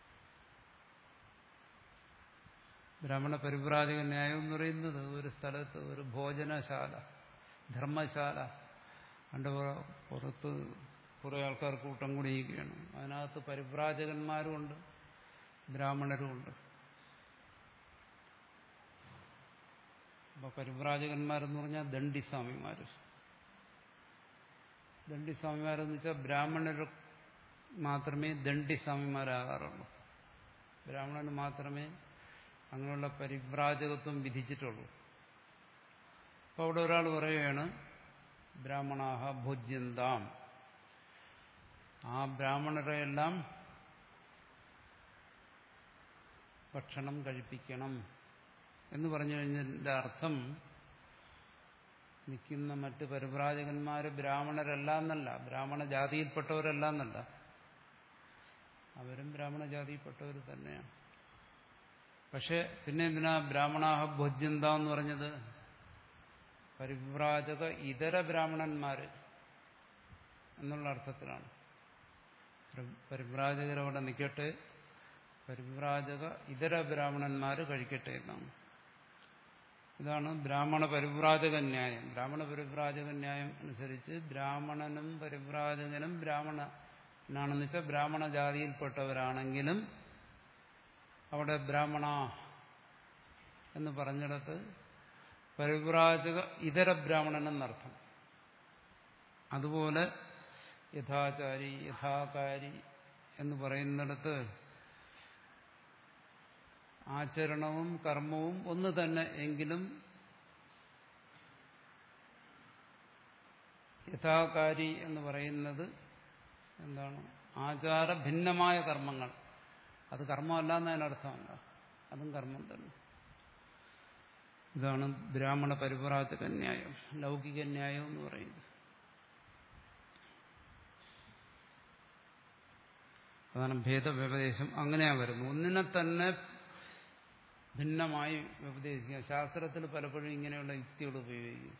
ബ്രാഹ്മണ പരിവ്രാജക ന്യായം എന്ന് പറയുന്നത് ഒരു സ്ഥലത്ത് ഒരു ഭോജനശാല ധർമ്മശാല അതിൻ്റെ പുറത്ത് കുറേ ആൾക്കാർ കൂട്ടം കൂടിയിരിക്കുകയാണ് അതിനകത്ത് പരിവ്രാജകന്മാരുമുണ്ട് ബ്രാഹ്മണരുമുണ്ട് അപ്പോൾ പരിവ്രാജകന്മാരെന്ന് പറഞ്ഞാൽ ദണ്ഡിസ്വാമിമാർ ദണ്ഡിസ്വാമിമാരെന്ന് വെച്ചാൽ ബ്രാഹ്മണർ മാത്രമേ ദണ്ഡിസ്വാമിമാരാകാറുള്ളൂ ബ്രാഹ്മണന് മാത്രമേ അങ്ങനെയുള്ള പരിവ്രാജകത്വം വിധിച്ചിട്ടുള്ളൂ അപ്പോൾ അവിടെ ഒരാൾ പറയുകയാണ് ബ്രാഹ്മണാഹ ഭോജ്യന്താം ആ ബ്രാഹ്മണരെയെല്ലാം ഭക്ഷണം കഴിപ്പിക്കണം എന്ന് പറഞ്ഞു കഴിഞ്ഞതിന്റെ അർത്ഥം നിൽക്കുന്ന മറ്റ് പരിവ്രാജകന്മാര് ബ്രാഹ്മണരല്ല എന്നല്ല ബ്രാഹ്മണ ജാതിയിൽപ്പെട്ടവരല്ല എന്നല്ല അവരും ബ്രാഹ്മണ ജാതിയിൽപ്പെട്ടവർ തന്നെയാണ് പക്ഷെ പിന്നെ എന്തിനാ ബ്രാഹ്മണാഹ ഭോജ്യന്ത എന്ന് പറഞ്ഞത് പരിവ്രാജക ഇതര ബ്രാഹ്മണന്മാര് എന്നുള്ള അർത്ഥത്തിലാണ് പരിവ്രാജകരവിടെ നിൽക്കട്ടെ പരിവ്രാജക ഇതര ബ്രാഹ്മണന്മാര് കഴിക്കട്ടെ എന്നാണ് ഇതാണ് ബ്രാഹ്മണ പരിവ്രാജക ന്യായം ബ്രാഹ്മണ പരിവ്രാജക ന്യായം അനുസരിച്ച് ബ്രാഹ്മണനും പരിവ്രാജകനും ബ്രാഹ്മണനാണെന്ന് വെച്ചാൽ ബ്രാഹ്മണ ജാതിയിൽപ്പെട്ടവരാണെങ്കിലും അവിടെ ബ്രാഹ്മണ എന്ന് പറഞ്ഞിടത്ത് പരിവ്രാജക ഇതര ബ്രാഹ്മണൻ എന്നർത്ഥം അതുപോലെ യഥാചാരി യഥാകാരി എന്ന് പറയുന്നിടത്ത് ആചരണവും കർമ്മവും ഒന്ന് തന്നെ എങ്കിലും യഥാകാരി എന്ന് പറയുന്നത് എന്താണ് ആചാര ഭിന്നമായ കർമ്മങ്ങൾ അത് കർമ്മമല്ല എന്നതിനർത്ഥമല്ല അതും കർമ്മം തന്നെ ഇതാണ് ബ്രാഹ്മണ പരിവ്രാജക ന്യായം ലൗകിക ന്യായം എന്ന് പറയുന്നത് അതാണ് ഭേദവ്യപദേശം അങ്ങനെയാ വരുന്നു ഒന്നിനെ തന്നെ ഭിന്നമായി വ്യപദേശിക്കുക ശാസ്ത്രത്തിൽ പലപ്പോഴും ഇങ്ങനെയുള്ള യുക്തികൾ ഉപയോഗിക്കും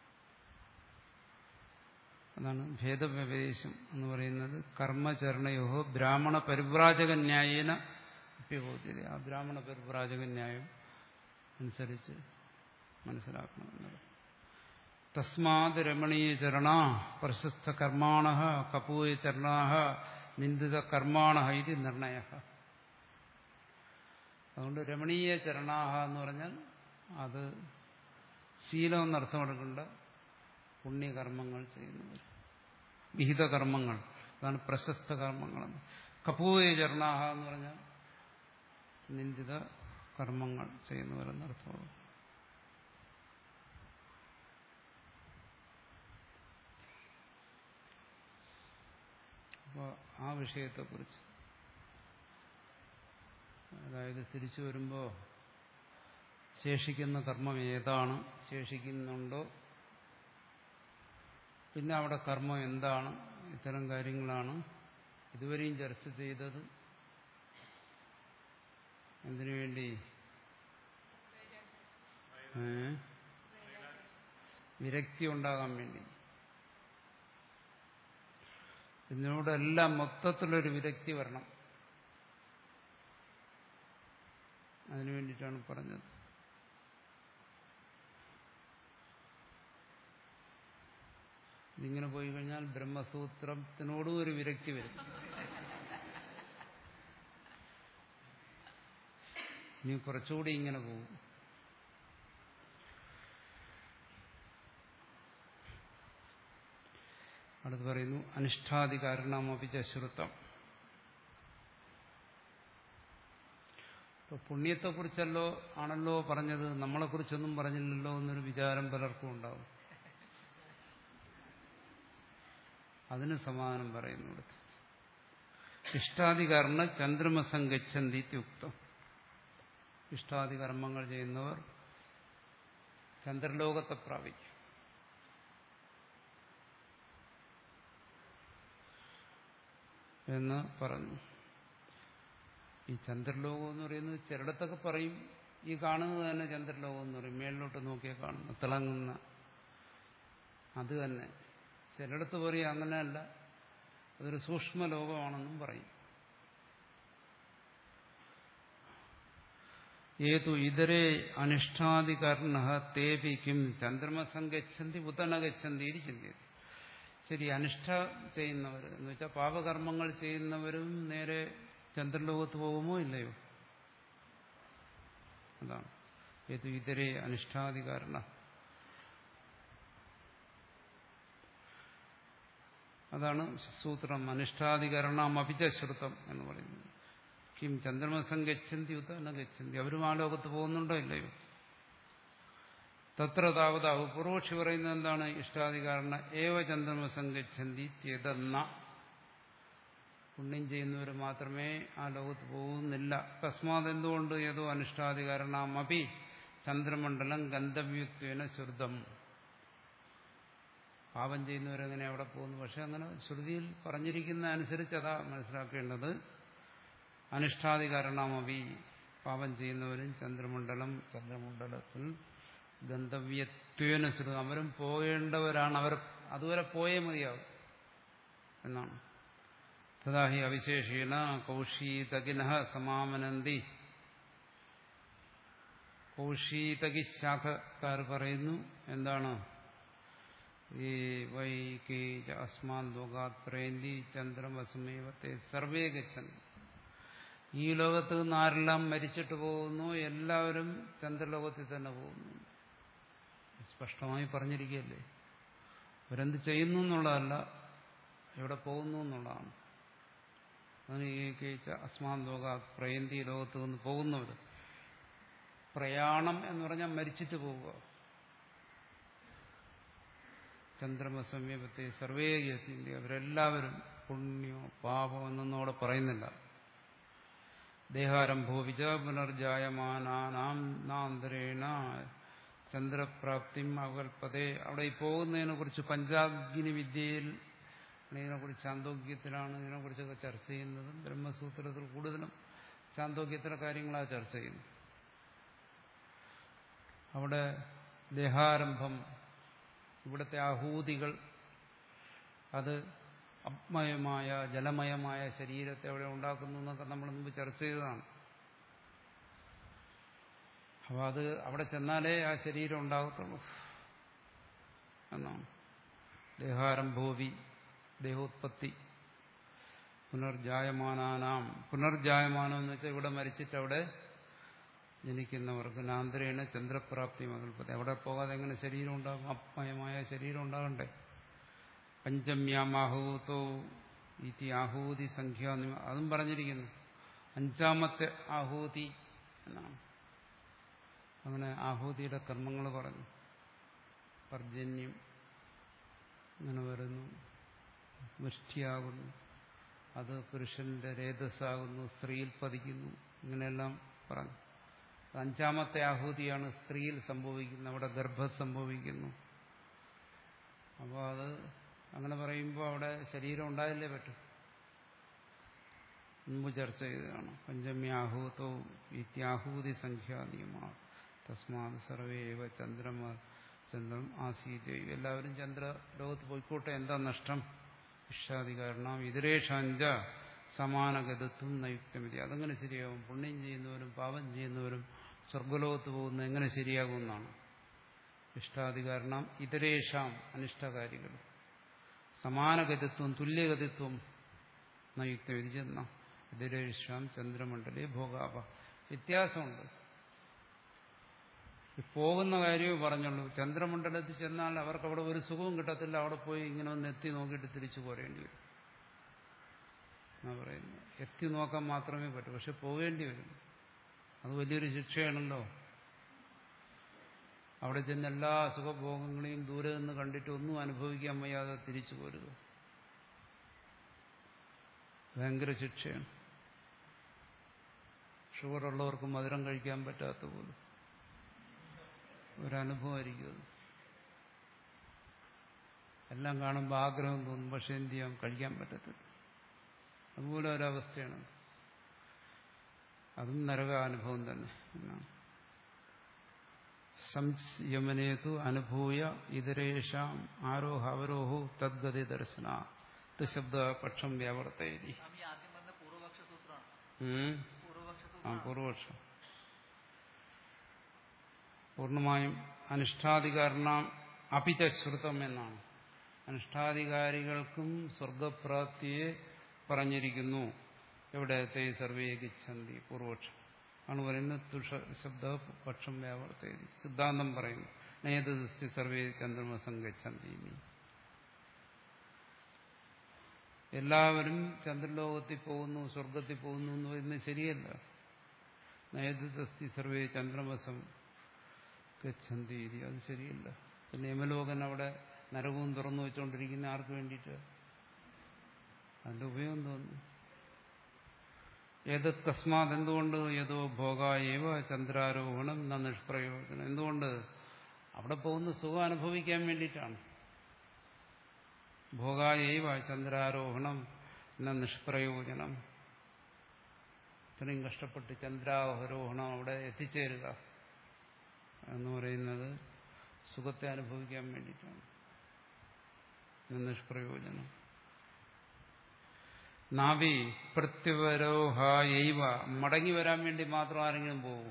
അതാണ് ഭേദവ്യപദേശം എന്ന് പറയുന്നത് കർമ്മചരണയോഹോ ബ്രാഹ്മണ പരിവ്രാജക ന്യായേന ഉപയോഗിച്ചത് ആ ബ്രാഹ്മണ പരിവ്രാജക ന്യായം അനുസരിച്ച് മനസ്സിലാക്കണമെന്നത് തസ്മാത് രമണീയ ചരണ പ്രശസ്ത കർമാണ കപൂയ ചരണാ നിന്ദിത കർമാണ ഇത് നിർണയ അതുകൊണ്ട് രമണീയ ചരണാഹ എന്ന് പറഞ്ഞാൽ അത് ശീലം എന്നർത്ഥം എടുക്കേണ്ട പുണ്യകർമ്മങ്ങൾ ചെയ്യുന്നവർ വിഹിതകർമ്മങ്ങൾ അതാണ് പ്രശസ്ത കർമ്മങ്ങൾ കപൂയ ചരണാഹ എന്ന് പറഞ്ഞാൽ നിന്ദിത കർമ്മങ്ങൾ ചെയ്യുന്നവരെന്നർത്ഥമാണ് അപ്പോൾ ആ വിഷയത്തെക്കുറിച്ച് അതായത് തിരിച്ചു വരുമ്പോൾ ശേഷിക്കുന്ന കർമ്മം ഏതാണ് ശേഷിക്കുന്നുണ്ടോ പിന്നെ അവിടെ കർമ്മം എന്താണ് ഇത്തരം കാര്യങ്ങളാണ് ഇതുവരെയും ചർച്ച ചെയ്തത് എന്തിനു വേണ്ടി ഏ? വിരക്തി ഉണ്ടാകാൻ വേണ്ടി ഇതിനോടെല്ലാം മൊത്തത്തിലൊരു വിരക്തി വരണം അതിനു വേണ്ടിയിട്ടാണ് പറഞ്ഞത് ഇതിങ്ങനെ പോയി കഴിഞ്ഞാൽ ബ്രഹ്മസൂത്രത്തിനോടും ഒരു വിരക്തി വരും ഇനി കുറച്ചുകൂടി ഇങ്ങനെ പോകും അടുത്ത് പറയുന്നു അനിഷ്ടാധികാരണമപി ശ്രുത്തം ഇപ്പൊ പുണ്യത്തെക്കുറിച്ചല്ലോ ആണല്ലോ പറഞ്ഞത് നമ്മളെക്കുറിച്ചൊന്നും പറഞ്ഞില്ലല്ലോ എന്നൊരു വിചാരം പലർക്കും ഉണ്ടാവും അതിന് സമാധാനം പറയുന്നു ഇവിടുത്തെ ഇഷ്ടാധികർണ ചന്ദ്രമസംഗച്ഛന്തി യുക്തം ഇഷ്ടാദി കർമ്മങ്ങൾ ചെയ്യുന്നവർ ചന്ദ്രലോകത്തെ പ്രാപിക്കും എന്ന് പറഞ്ഞു ഈ ചന്ദ്രലോകം എന്ന് പറയുന്നത് ചിലയിടത്തൊക്കെ പറയും ഈ കാണുന്നത് തന്നെ ചന്ദ്രലോകം എന്ന് പറയും മേളിലോട്ട് നോക്കിയാൽ കാണുന്ന തിളങ്ങുന്ന അത് തന്നെ ചിലയിടത്ത് പറയും അങ്ങനെയല്ല അതൊരു സൂക്ഷ്മ ലോകമാണെന്നും പറയും ഏതു ഇതരേ അനിഷ്ടാധികർണ തേപി കിം ചന്ദ്രമസം ഗച്ഛന്തി ഉതന ഗച്ഛന്തി ഇരിക്കുന്നത് ശരി അനിഷ്ഠ ചെയ്യുന്നവർ എന്ന് വെച്ചാൽ പാപകർമ്മങ്ങൾ ചെയ്യുന്നവരും നേരെ ചന്ദ്രലോകത്ത് പോകുമോ ഇല്ലയോ അതാണ് ഏതു ഇതരേ അനിഷ്ടാധികാരണ അതാണ് സൂത്രം അനിഷ്ടാധികരണം അഭിജശ്രുതം എന്ന് പറയുന്നത് കിം ചന്ദ്രമസം ഗച്ഛന്തി ഉത്തന ഗച്ഛന്തി അവരും ആ ലോകത്ത് പോകുന്നുണ്ടോ ഇല്ലയോ തത്ര താവത പൂർവക്ഷി പറയുന്നത് എന്താണ് ഇഷ്ടാധികാരണ ഏവ ചന്ദ്രമസം ഗച്ഛന്തി ത്യതെന്ന പുണ്യം ചെയ്യുന്നവർ മാത്രമേ ആ ലോകത്ത് പോകുന്നില്ല അകസ്മാത് എന്തുകൊണ്ട് ഏതോ അനിഷ്ടാധികാരണമപി ചന്ദ്രമണ്ഡലം ഗന്ധവ്യുത്വേന ശ്രുതം പാപം ചെയ്യുന്നവരെങ്ങനെ അവിടെ പോകുന്നു പക്ഷെ അങ്ങനെ ശ്രുതിയിൽ പറഞ്ഞിരിക്കുന്ന അനുസരിച്ച് അതാ മനസ്സിലാക്കേണ്ടത് അനിഷ്ടാധികാരണമവി പാപം ചെയ്യുന്നവരും ചന്ദ്രമണ്ഡലം ചന്ദ്രമണ്ഡലത്തിൽ ഗന്ധവ്യത്വേന ശ്രുതം അവരും പോകേണ്ടവരാണ് അവർ അതുവരെ പോയേ മതിയാവും എന്നാണ് തഥാഹി അവിശേഷീണ കൗശീതകിന സമാമനന്തി കൗശീതകി ശാഖക്കാർ പറയുന്നു എന്താണ് ഈ വൈ കെ അസ്മാൻ ലോകാത് പ്രേന്തി ചന്ദ്രമസമേവത്തെ സർവേ ഗച്ഛന്തി ഈ ലോകത്ത് നിന്ന് ആരെല്ലാം മരിച്ചിട്ട് പോകുന്നു എല്ലാവരും ചന്ദ്രലോകത്തിൽ തന്നെ പോകുന്നു സ്പഷ്ടമായി പറഞ്ഞിരിക്കുകയല്ലേ അവരെന്ത് ചെയ്യുന്നു എന്നുള്ളതല്ല എവിടെ പോകുന്നു എന്നുള്ളതാണ് അതിന് ഏകീച്ച അസ്മാൻ ലോക പ്രയന്തി ലോകത്ത് നിന്ന് പോകുന്നവർ പ്രയാണം എന്ന് പറഞ്ഞാൽ മരിച്ചിട്ട് പോവുക ചന്ദ്രമസമീപത്തെ സർവേ യത്തിന്റെ അവരെല്ലാവരും പുണ്യോ പാപം എന്നൊന്നും അവിടെ പറയുന്നില്ല ദേഹാരംഭോ വിജ പുനർജായമാനാം നാന്തരേണ ചന്ദ്രപ്രാപ്തി അകൽപ്പതേ അവിടെ ഈ പോകുന്നതിനെ കുറിച്ച് പഞ്ചാഗ്നി വിദ്യയിൽ ഇതിനെക്കുറിച്ച് ചാന്തോക്യത്തിലാണ് ഇതിനെക്കുറിച്ചൊക്കെ ചർച്ച ചെയ്യുന്നതും ബ്രഹ്മസൂത്രത്തിൽ കൂടുതലും ചാന്തോക്യത്തിലെ കാര്യങ്ങളാണ് ചർച്ച ചെയ്യുന്നത് അവിടെ ദേഹാരംഭം ഇവിടുത്തെ ആഹൂതികൾ അത് അപ്മയമായ ജലമയമായ ശരീരത്തെ അവിടെ ഉണ്ടാക്കുന്നു എന്നൊക്കെ നമ്മൾ മുമ്പ് ചർച്ച ചെയ്തതാണ് അപ്പോൾ അത് അവിടെ ചെന്നാലേ ആ ശരീരം ഉണ്ടാകത്തുള്ളൂ എന്നാണ് ദേഹാരംഭോവി ദേഹോത്പത്തി പുനർജായമാനാനാം പുനർജായമാനം എന്ന് വെച്ചാൽ ഇവിടെ മരിച്ചിട്ട് അവിടെ ജനിക്കുന്നവർക്ക് നാന്തരേണ ചന്ദ്രപ്രാപ്തി മകൽപ്പത്തി അവിടെ പോകാതെ എങ്ങനെ ശരീരം ഉണ്ടാകും അപ്മയമായ ശരീരം ഉണ്ടാകണ്ടേ പഞ്ചമ്യാമാഹൂതോ ഇതി ആഹൂതി സംഖ്യ എന്ന് അതും പറഞ്ഞിരിക്കുന്നു അഞ്ചാമത്തെ ആഹൂതി എന്നാണ് അങ്ങനെ ആഹൂതിയുടെ കർമ്മങ്ങൾ പറഞ്ഞു പർജന്യം ഇങ്ങനെ വരുന്നു മുഷ്ടിയാകുന്നു അത് പുരുഷന്റെ രേതസ്സാകുന്നു സ്ത്രീയിൽ പതിക്കുന്നു ഇങ്ങനെയെല്ലാം പറഞ്ഞു അഞ്ചാമത്തെ ആഹൂതിയാണ് സ്ത്രീയിൽ സംഭവിക്കുന്നത് അവിടെ ഗർഭം സംഭവിക്കുന്നു അപ്പോൾ അത് അങ്ങനെ പറയുമ്പോൾ അവിടെ ശരീരം ഉണ്ടായില്ലേ പറ്റും മുമ്പ് ചർച്ച ചെയ്തതാണ് പഞ്ചമി ആഹൂതോ ഇത്യാഹൂതി സംഖ്യാനിയമാണ് തസ്മാത് സർവേവ ചന്ദ്രമ ചന്ദ്രം ആസീത എല്ലാവരും ചന്ദ്ര ലോകത്ത് പോയിക്കോട്ടെ എന്താ നഷ്ടം ഇഷ്ടാദി കാരണം ഇതരേഷാഞ്ച സമാനഗതത്വം നയുക്തമിതി അതങ്ങനെ ശരിയാകും പുണ്യം ചെയ്യുന്നവരും പാപം ചെയ്യുന്നവരും സ്വർഗലോകത്ത് പോകുന്ന എങ്ങനെ ശരിയാകുമെന്നാണ് ഇഷ്ടാദി കാരണം ഇതരേഷാം അനിഷ്ടകാരികൾ സമാനഗതിത്വം തുല്യഗതിത്വം നയുക്തമിതി ചെന്ന ഇതരേഷാം ചന്ദ്രമണ്ഡലേ ഭോഗാപ വ്യത്യാസമുണ്ട് ഈ പോകുന്ന കാര്യമേ പറഞ്ഞുള്ളൂ ചന്ദ്രമണ്ഡലത്തിൽ ചെന്നാൽ അവർക്ക് അവിടെ ഒരു സുഖവും കിട്ടത്തില്ല അവിടെ പോയി ഇങ്ങനെ ഒന്ന് എത്തി നോക്കിയിട്ട് തിരിച്ചു പോരേണ്ടി വരും എന്നാ പറയുന്നത് എത്തി നോക്കാൻ മാത്രമേ പറ്റൂ പക്ഷെ പോകേണ്ടി വരും അത് വലിയൊരു ശിക്ഷയാണല്ലോ അവിടെ ചെന്ന് എല്ലാ സുഖഭോഗങ്ങളെയും ദൂരെ നിന്ന് കണ്ടിട്ട് ഒന്നും അനുഭവിക്കാൻ വയ്യാതെ തിരിച്ചു പോരുക ഭയങ്കര ശിക്ഷയാണ് ഷുഗറുള്ളവർക്ക് മധുരം കഴിക്കാൻ പറ്റാത്ത പോലും ഒരനുഭവമായിരിക്കും അത് എല്ലാം കാണുമ്പോൾ ആഗ്രഹം തോന്നും പക്ഷെ എന്ത് ചെയ്യാം കഴിക്കാൻ പറ്റത്തില്ല അതുപോലെ ഒരവസ്ഥയാണ് അതും നരകാനുഭവം തന്നെ എന്നാണ് സംയമനേതു അനുഭൂയ ഇതരേഷാം ആരോഹ അവരോഹു തദ്ഗതി ദർശന ശബ്ദ പക്ഷം വ്യാവർത്തയതി സ്വാമി ആദ്യം പറഞ്ഞ പൂർവപക്ഷ സൂത്രമാണ് പൂർവപക്ഷ ആ സൂത്രം പൂർവപക്ഷം പൂർണ്ണമായും അനുഷ്ഠാധികാരണം അപിത ശ്രുതം എന്നാണ് അനുഷ്ഠാധികാരികൾക്കും സ്വർഗപ്രാപ്തിയെ പറഞ്ഞിരിക്കുന്നു എവിടെ തേ സർവേ ഗച്ഛന്തി പൂർവപക്ഷം ആണ് പറയുന്നത് തുഷ ശബ്ദ പക്ഷം വ്യാവർത്തയതി സിദ്ധാന്തം പറയുന്നു നേത് സർവേ ചന്ദ്രമസം ഗച്ഛന്തി ഇനി എല്ലാവരും ചന്ദ്രലോകത്തിൽ പോകുന്നു സ്വർഗത്തിൽ പോകുന്നു എന്ന് പറയുന്നത് ശരിയല്ല നയതസ്തി സർവേ ചന്ദ്രമസം ഗച്ഛന്തി ഇതി അത് ശരിയല്ല പിന്നെ യമലോകൻ അവിടെ നരകവും തുറന്നു വെച്ചുകൊണ്ടിരിക്കുന്ന ആർക്ക് വേണ്ടിയിട്ട് അതിന്റെ ഉപയോഗം തോന്നുന്നു ഏത് തസ്മാത് എന്തുകൊണ്ട് ഏതോ ഭോഗായവ ചന്ദ്രാരോഹണം ന നിഷ്പ്രയോജനം എന്തുകൊണ്ട് അവിടെ പോകുന്ന സുഖം അനുഭവിക്കാൻ വേണ്ടിയിട്ടാണ് ഭോഗായവ ചന്ദ്രാരോഹണം ന നിഷ്പ്രയോജനം ഇത്രയും കഷ്ടപ്പെട്ട് ചന്ദ്രാരോഹണം അവിടെ എത്തിച്ചേരുക എന്ന് പറയുന്നത് സുഖത്തെ അനുഭവിക്കാൻ വേണ്ടിയിട്ടാണ് നിഷ്പ്രയോജനം നാവി പ്രത്യവരോഹായവ മടങ്ങി വരാൻ വേണ്ടി മാത്രം ആരെങ്കിലും പോകും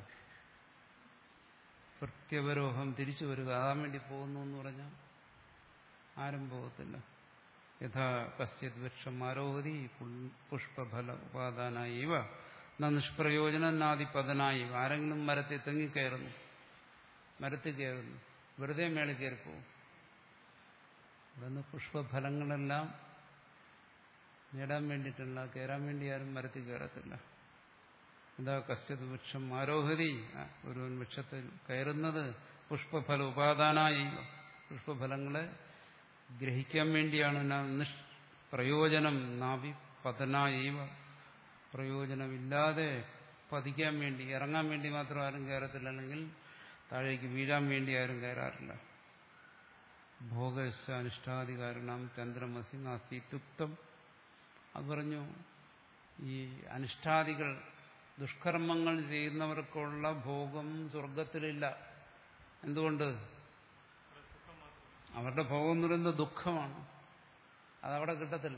പ്രത്യവരോഹം തിരിച്ചു വരിക അതാൻ വേണ്ടി പോകുന്നു എന്ന് പറഞ്ഞാൽ ആരും പോകത്തില്ല യഥാ കശ്ചിത് വൃക്ഷം ആരോഹതി പുഷ്പഫല ഉപാദാനായവ നിഷ്പ്രയോജനം നാദിപതനായി ആരെങ്കിലും മരത്തിൽ തെങ്ങിക്കയറുന്നു മരത്തിൽ കയറുന്നു വെറുതെ മേളിൽ കയറിപ്പോവും ഇവിടുന്ന് പുഷ്പഫലങ്ങളെല്ലാം നേടാൻ വേണ്ടിയിട്ടല്ല കയറാൻ വേണ്ടി ആരും മരത്തിൽ കയറത്തില്ല എന്താ കശ്ചത് വൃക്ഷം ആരോഹതി ഒരുവൻ വൃക്ഷത്തിൽ കയറുന്നത് പുഷ്പഫല ഉപാദാനായി പുഷ്പഫലങ്ങളെ ഗ്രഹിക്കാൻ വേണ്ടിയാണ് നിഷ് പ്രയോജനം നാവി പതനായവ പ്രയോജനമില്ലാതെ പതിക്കാൻ വേണ്ടി ഇറങ്ങാൻ വേണ്ടി മാത്രം ആരും കയറത്തില്ല അല്ലെങ്കിൽ താഴേക്ക് വീഴാൻ വേണ്ടി ആരും കയറാറില്ല ഭോഗശ അനിഷ്ടാധികാരണം ചന്ദ്രമസി നാസ്തി ഇത്യുക്തം അത് പറഞ്ഞു ഈ അനിഷ്ടാദികൾ ദുഷ്കർമ്മങ്ങൾ ചെയ്യുന്നവർക്കുള്ള ഭോഗം സ്വർഗത്തിലില്ല എന്തുകൊണ്ട് അവരുടെ ഭോഗം എന്ന് പറയുന്നത് ദുഃഖമാണ് അതവിടെ കിട്ടത്തില്ല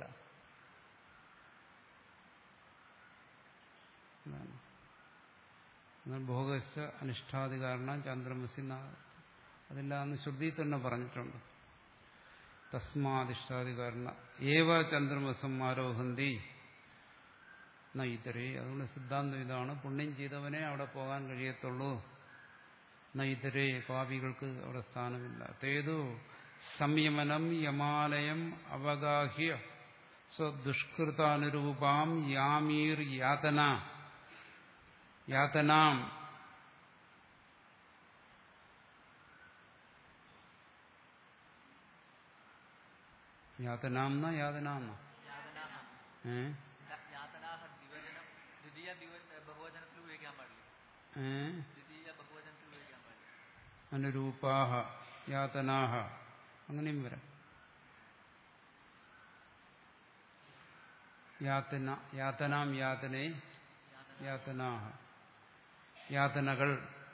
അതാണ്. എന്നാൽ ഭോഗശ അനിഷ്ടാധികാരണം ചന്ദ്രമസി അതില്ല എന്ന് ശ്രുതി തന്നെ പറഞ്ഞിട്ടുണ്ട് തസ്മാധിഷ്ഠാധികാരണ ഏവ ചന്ദ്രമസം ആരോഹന്തി നൈതരേ അതുകൊണ്ട് സിദ്ധാന്തം ഇതാണ് പുണ്യം ചെയ്തവനെ അവിടെ പോകാൻ കഴിയത്തുള്ളൂ നൈതരേ പാപികൾക്ക് അവിടെ സ്ഥാനമില്ല തേതു സംയമനം യമാലയം അവഗാഹ്യ സ്വദുഷ്കൃതാനുരൂപാം യാമീർ യാതന യാതനാം യാതനാംന യാതനാംന യാതനാഹ ഏ യ- യാതനാഹ ദ്വിവചനം ദ്വിതീയ ദിവ- ബഹുവചനത്തിൽ ഉപയോഗിക്കാൻ പാടില്ല ഏ ദ്വിതീയ ബഹുവചനത്തിൽ ഉപയോഗിക്കാൻ പാടില്ല അനുരൂപാഹ യാതനാഹ അങ്ങനെയും വരാം യാതന യാതനാം യാതനെ യാതനാഹ യാതനകൾ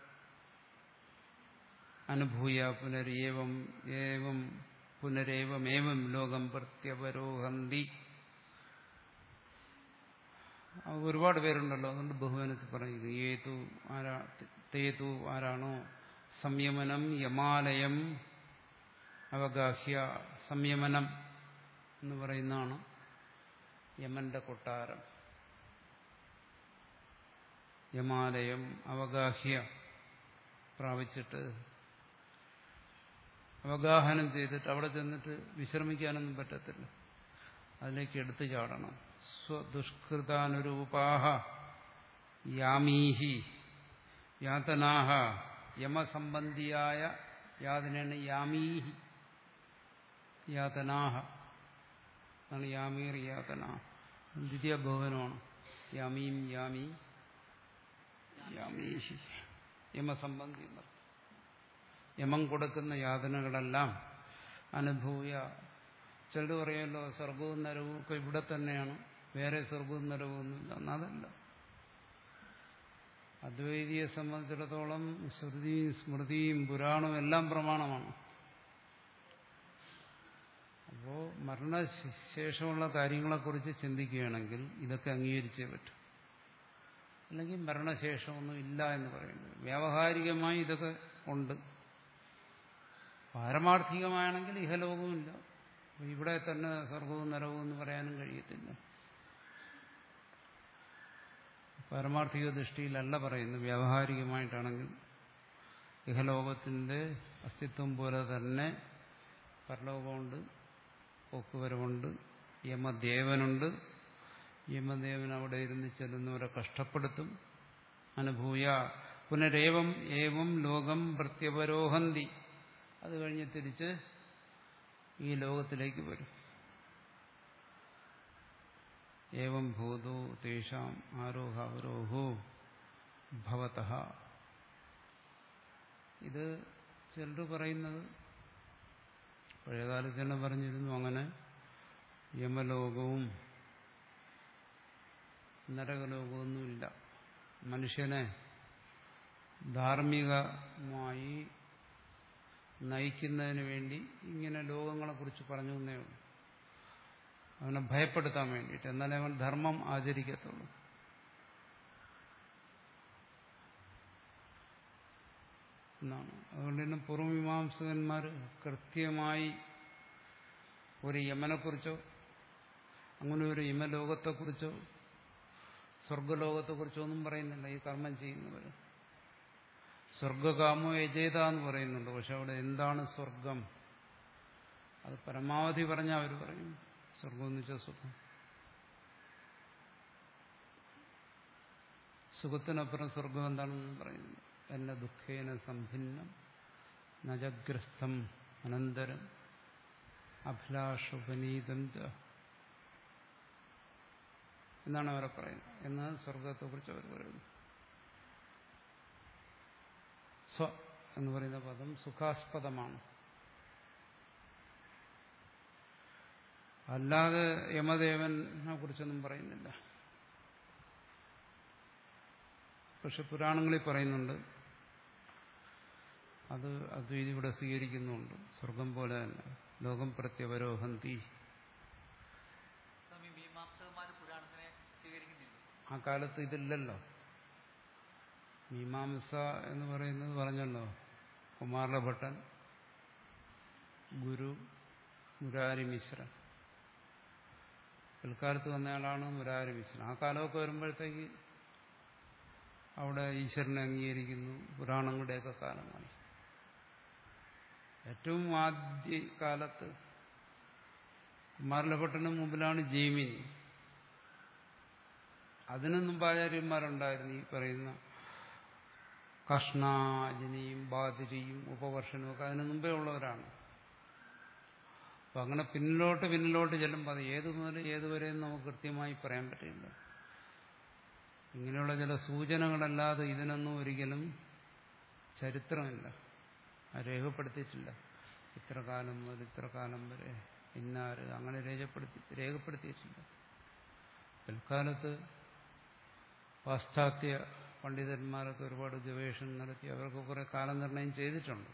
അനുഭൂയ പുനരേവം ഏവം പുനരേവമേവം ലോകം പ്രത്യപരോഹന്തി അത് ഒരുപാട് പേരുണ്ടല്ലോ അതുകൊണ്ട് ബഹുവനത്തിൽ പറയുന്നത് ഏതു ആരാ തേതു ആരാണോ സംയമനം യമാലയം അവഗാഹ്യ സംയമനം എന്ന് പറയുന്നതാണ് യമന്റെ കൊട്ടാരം യമാലയം അവഗാഹ്യ പ്രാപിച്ചിട്ട് അവഗാഹനം ചെയ്തിട്ട് അവിടെ ചെന്നിട്ട് വിശ്രമിക്കാനൊന്നും പറ്റത്തില്ല അതിലേക്ക് എടുത്തു ചാടണം സ്വദുഷ്കൃതാനുരൂപാഹ യാമീഹി യാതനാഹ യമസംബന്ധിയായ യാതനാണ് യാമീഹി യാതനാഹ ആണ് യാമീർ യാതന ദ്വിതീയ ഭവനമാണ് യാമീം യാമി യാമീഹി യമസംബന്ധി എന്നർത്ഥം യമം കൊടുക്കുന്ന യാതനകളെല്ലാം അനുഭൂയ ചിലർ പറയുമല്ലോ സ്വർഗവും നരവും ഒക്കെ ഇവിടെ തന്നെയാണ് വേറെ സ്വർഗവും നരവും ഒന്നുമില്ല എന്നതല്ല അദ്വൈതിയെ സംബന്ധിച്ചിടത്തോളം ശ്രുതിയും സ്മൃതിയും പുരാണവും എല്ലാം പ്രമാണമാണ് അപ്പോ മരണശേഷമുള്ള കാര്യങ്ങളെക്കുറിച്ച് ചിന്തിക്കുകയാണെങ്കിൽ ഇതൊക്കെ അംഗീകരിച്ചേ പറ്റും അല്ലെങ്കിൽ മരണശേഷമൊന്നും ഇല്ല എന്ന് പറയുന്നത് വ്യാവഹാരികമായി ഇതൊക്കെ ഉണ്ട് പാരമാർത്ഥികമാണെങ്കിൽ ഇഹലോകവുമില്ല അപ്പൊ ഇവിടെ തന്നെ സ്വർഗവും നരവും എന്ന് പറയാനും കഴിയത്തില്ല പാരമാർത്ഥിക ദൃഷ്ടിയിലല്ല പറയുന്നത് വ്യാവഹാരികമായിട്ടാണെങ്കിൽ ഇഹലോകത്തിന്റെ അസ്തിത്വം പോലെ തന്നെ പരലോകമുണ്ട് പോക്കുവരവുണ്ട് യമദേവനുണ്ട് യമദേവൻ അവിടെ ഇരുന്ന് ചെല്ലുന്നവരെ കഷ്ടപ്പെടുത്തും അനുഭൂയ പുനരേവം ഏവം ലോകം പ്രത്യപരോഹന്തി അത് കഴിഞ്ഞ് തിരിച്ച് ഈ ലോകത്തിലേക്ക് വരും ഏവം ഭൂതോ തേഷാം ആരോഹ അവരോഹോ ഭവത ഇത് ചിലർ പറയുന്നത് പഴയകാലത്ത് തന്നെ പറഞ്ഞിരുന്നു അങ്ങനെ യമലോകവും നരകലോകമൊന്നുമില്ല മനുഷ്യനെ ധാർമ്മികമായി നയിക്കുന്നതിന് വേണ്ടി ഇങ്ങനെ ലോകങ്ങളെക്കുറിച്ച് പറഞ്ഞു എന്നേ ഉള്ളൂ അവനെ ഭയപ്പെടുത്താൻ വേണ്ടിയിട്ട് എന്നാലേ അവൻ ധർമ്മം ആചരിക്കത്തുള്ളൂ എന്നാണ് അതുകൊണ്ട് തന്നെ പൂർവമീമാംസകന്മാർ കൃത്യമായി ഒരു യമനെക്കുറിച്ചോ അങ്ങനെ ഒരു യമലോകത്തെക്കുറിച്ചോ സ്വർഗലോകത്തെക്കുറിച്ചോ ഒന്നും പറയുന്നില്ല ഈ കർമ്മം ചെയ്യുന്നവർ സ്വർഗകാമോ യജേത എന്ന് പറയുന്നുണ്ട് പക്ഷെ അവിടെ എന്താണ് സ്വർഗം അത് പരമാവധി പറഞ്ഞാൽ അവർ പറയും സ്വർഗം എന്ന് വെച്ചാൽ സുഖം സുഖത്തിനപ്പുറം സ്വർഗം എന്താണെന്ന് പറയുന്നു എന്ന ദുഃഖേന സംഭിന്നം നജഗ്രസ്തം അനന്തരം അഭിലാഷോപനീതം ച എന്നാണ് അവരെ പറയുന്നത് എന്ന് സ്വർഗത്തെക്കുറിച്ച് അവർ പറയുന്നു സ്വ എന്ന് പറയുന്ന പദം സുഖാസ്പദമാണ് അല്ലാതെ യമദേവനെ കുറിച്ചൊന്നും പറയുന്നില്ല പക്ഷെ പുരാണങ്ങളിൽ പറയുന്നുണ്ട് അത് അദ്വൈതി ഇവിടെ സ്വീകരിക്കുന്നുണ്ട് സ്വർഗം പോലെ തന്നെ ലോകം പ്രത്യവരോഹന്തി സ്വാമി മീമാംസകന്മാർ പുരാണത്തിനെ സ്വീകരിക്കുന്നില്ല ആ കാലത്ത് ഇതില്ലല്ലോ മീമാംസ എന്ന് പറയുന്നത് പറഞ്ഞല്ലോ കുമാരഭട്ടൻ ഗുരു മുരാരി മിശ്ര പിൽക്കാലത്ത് വന്നയാളാണ് മുരാരി മിശ്ര ആ കാലമൊക്കെ വരുമ്പോഴത്തേക്ക് അവിടെ ഈശ്വരനെ അംഗീകരിക്കുന്നു പുരാണങ്ങളുടെയൊക്കെ കാലമാണ് ഏറ്റവും ആദ്യ കാലത്ത് കുമാരലഭട്ടന് മുമ്പിലാണ് ജൈമിനി അതിനു മുമ്പ് ആചാര്യന്മാരുണ്ടായിരുന്നു ഈ പറയുന്ന കഷ്ണാജിനിയും ബാതിരിയും ഉപവർഷനും ഒക്കെ അതിനു മുമ്പേ ഉള്ളവരാണ് അപ്പൊ അങ്ങനെ പിന്നിലോട്ട് പിന്നിലോട്ട് ചെല്ലുമ്പോൾ അത് ഏത് മുതൽ ഏതുവരെ നമുക്ക് കൃത്യമായി പറയാൻ പറ്റില്ല ഇങ്ങനെയുള്ള ചില സൂചനകളല്ലാതെ ഇതിനൊന്നും ഒരിക്കലും ചരിത്രമില്ല അത് രേഖപ്പെടുത്തിയിട്ടില്ല ഇത്ര കാലം മുതൽ ഇത്ര കാലം വരെ ഇന്നാര് അങ്ങനെ രേഖപ്പെടുത്തി രേഖപ്പെടുത്തിയിട്ടില്ല പിൽക്കാലത്ത് പാശ്ചാത്യ പണ്ഡിതന്മാരൊക്കെ ഒരുപാട് ഗവേഷണം നടത്തി അവർക്ക് കുറെ കാലം നിർണയം ചെയ്തിട്ടുണ്ട്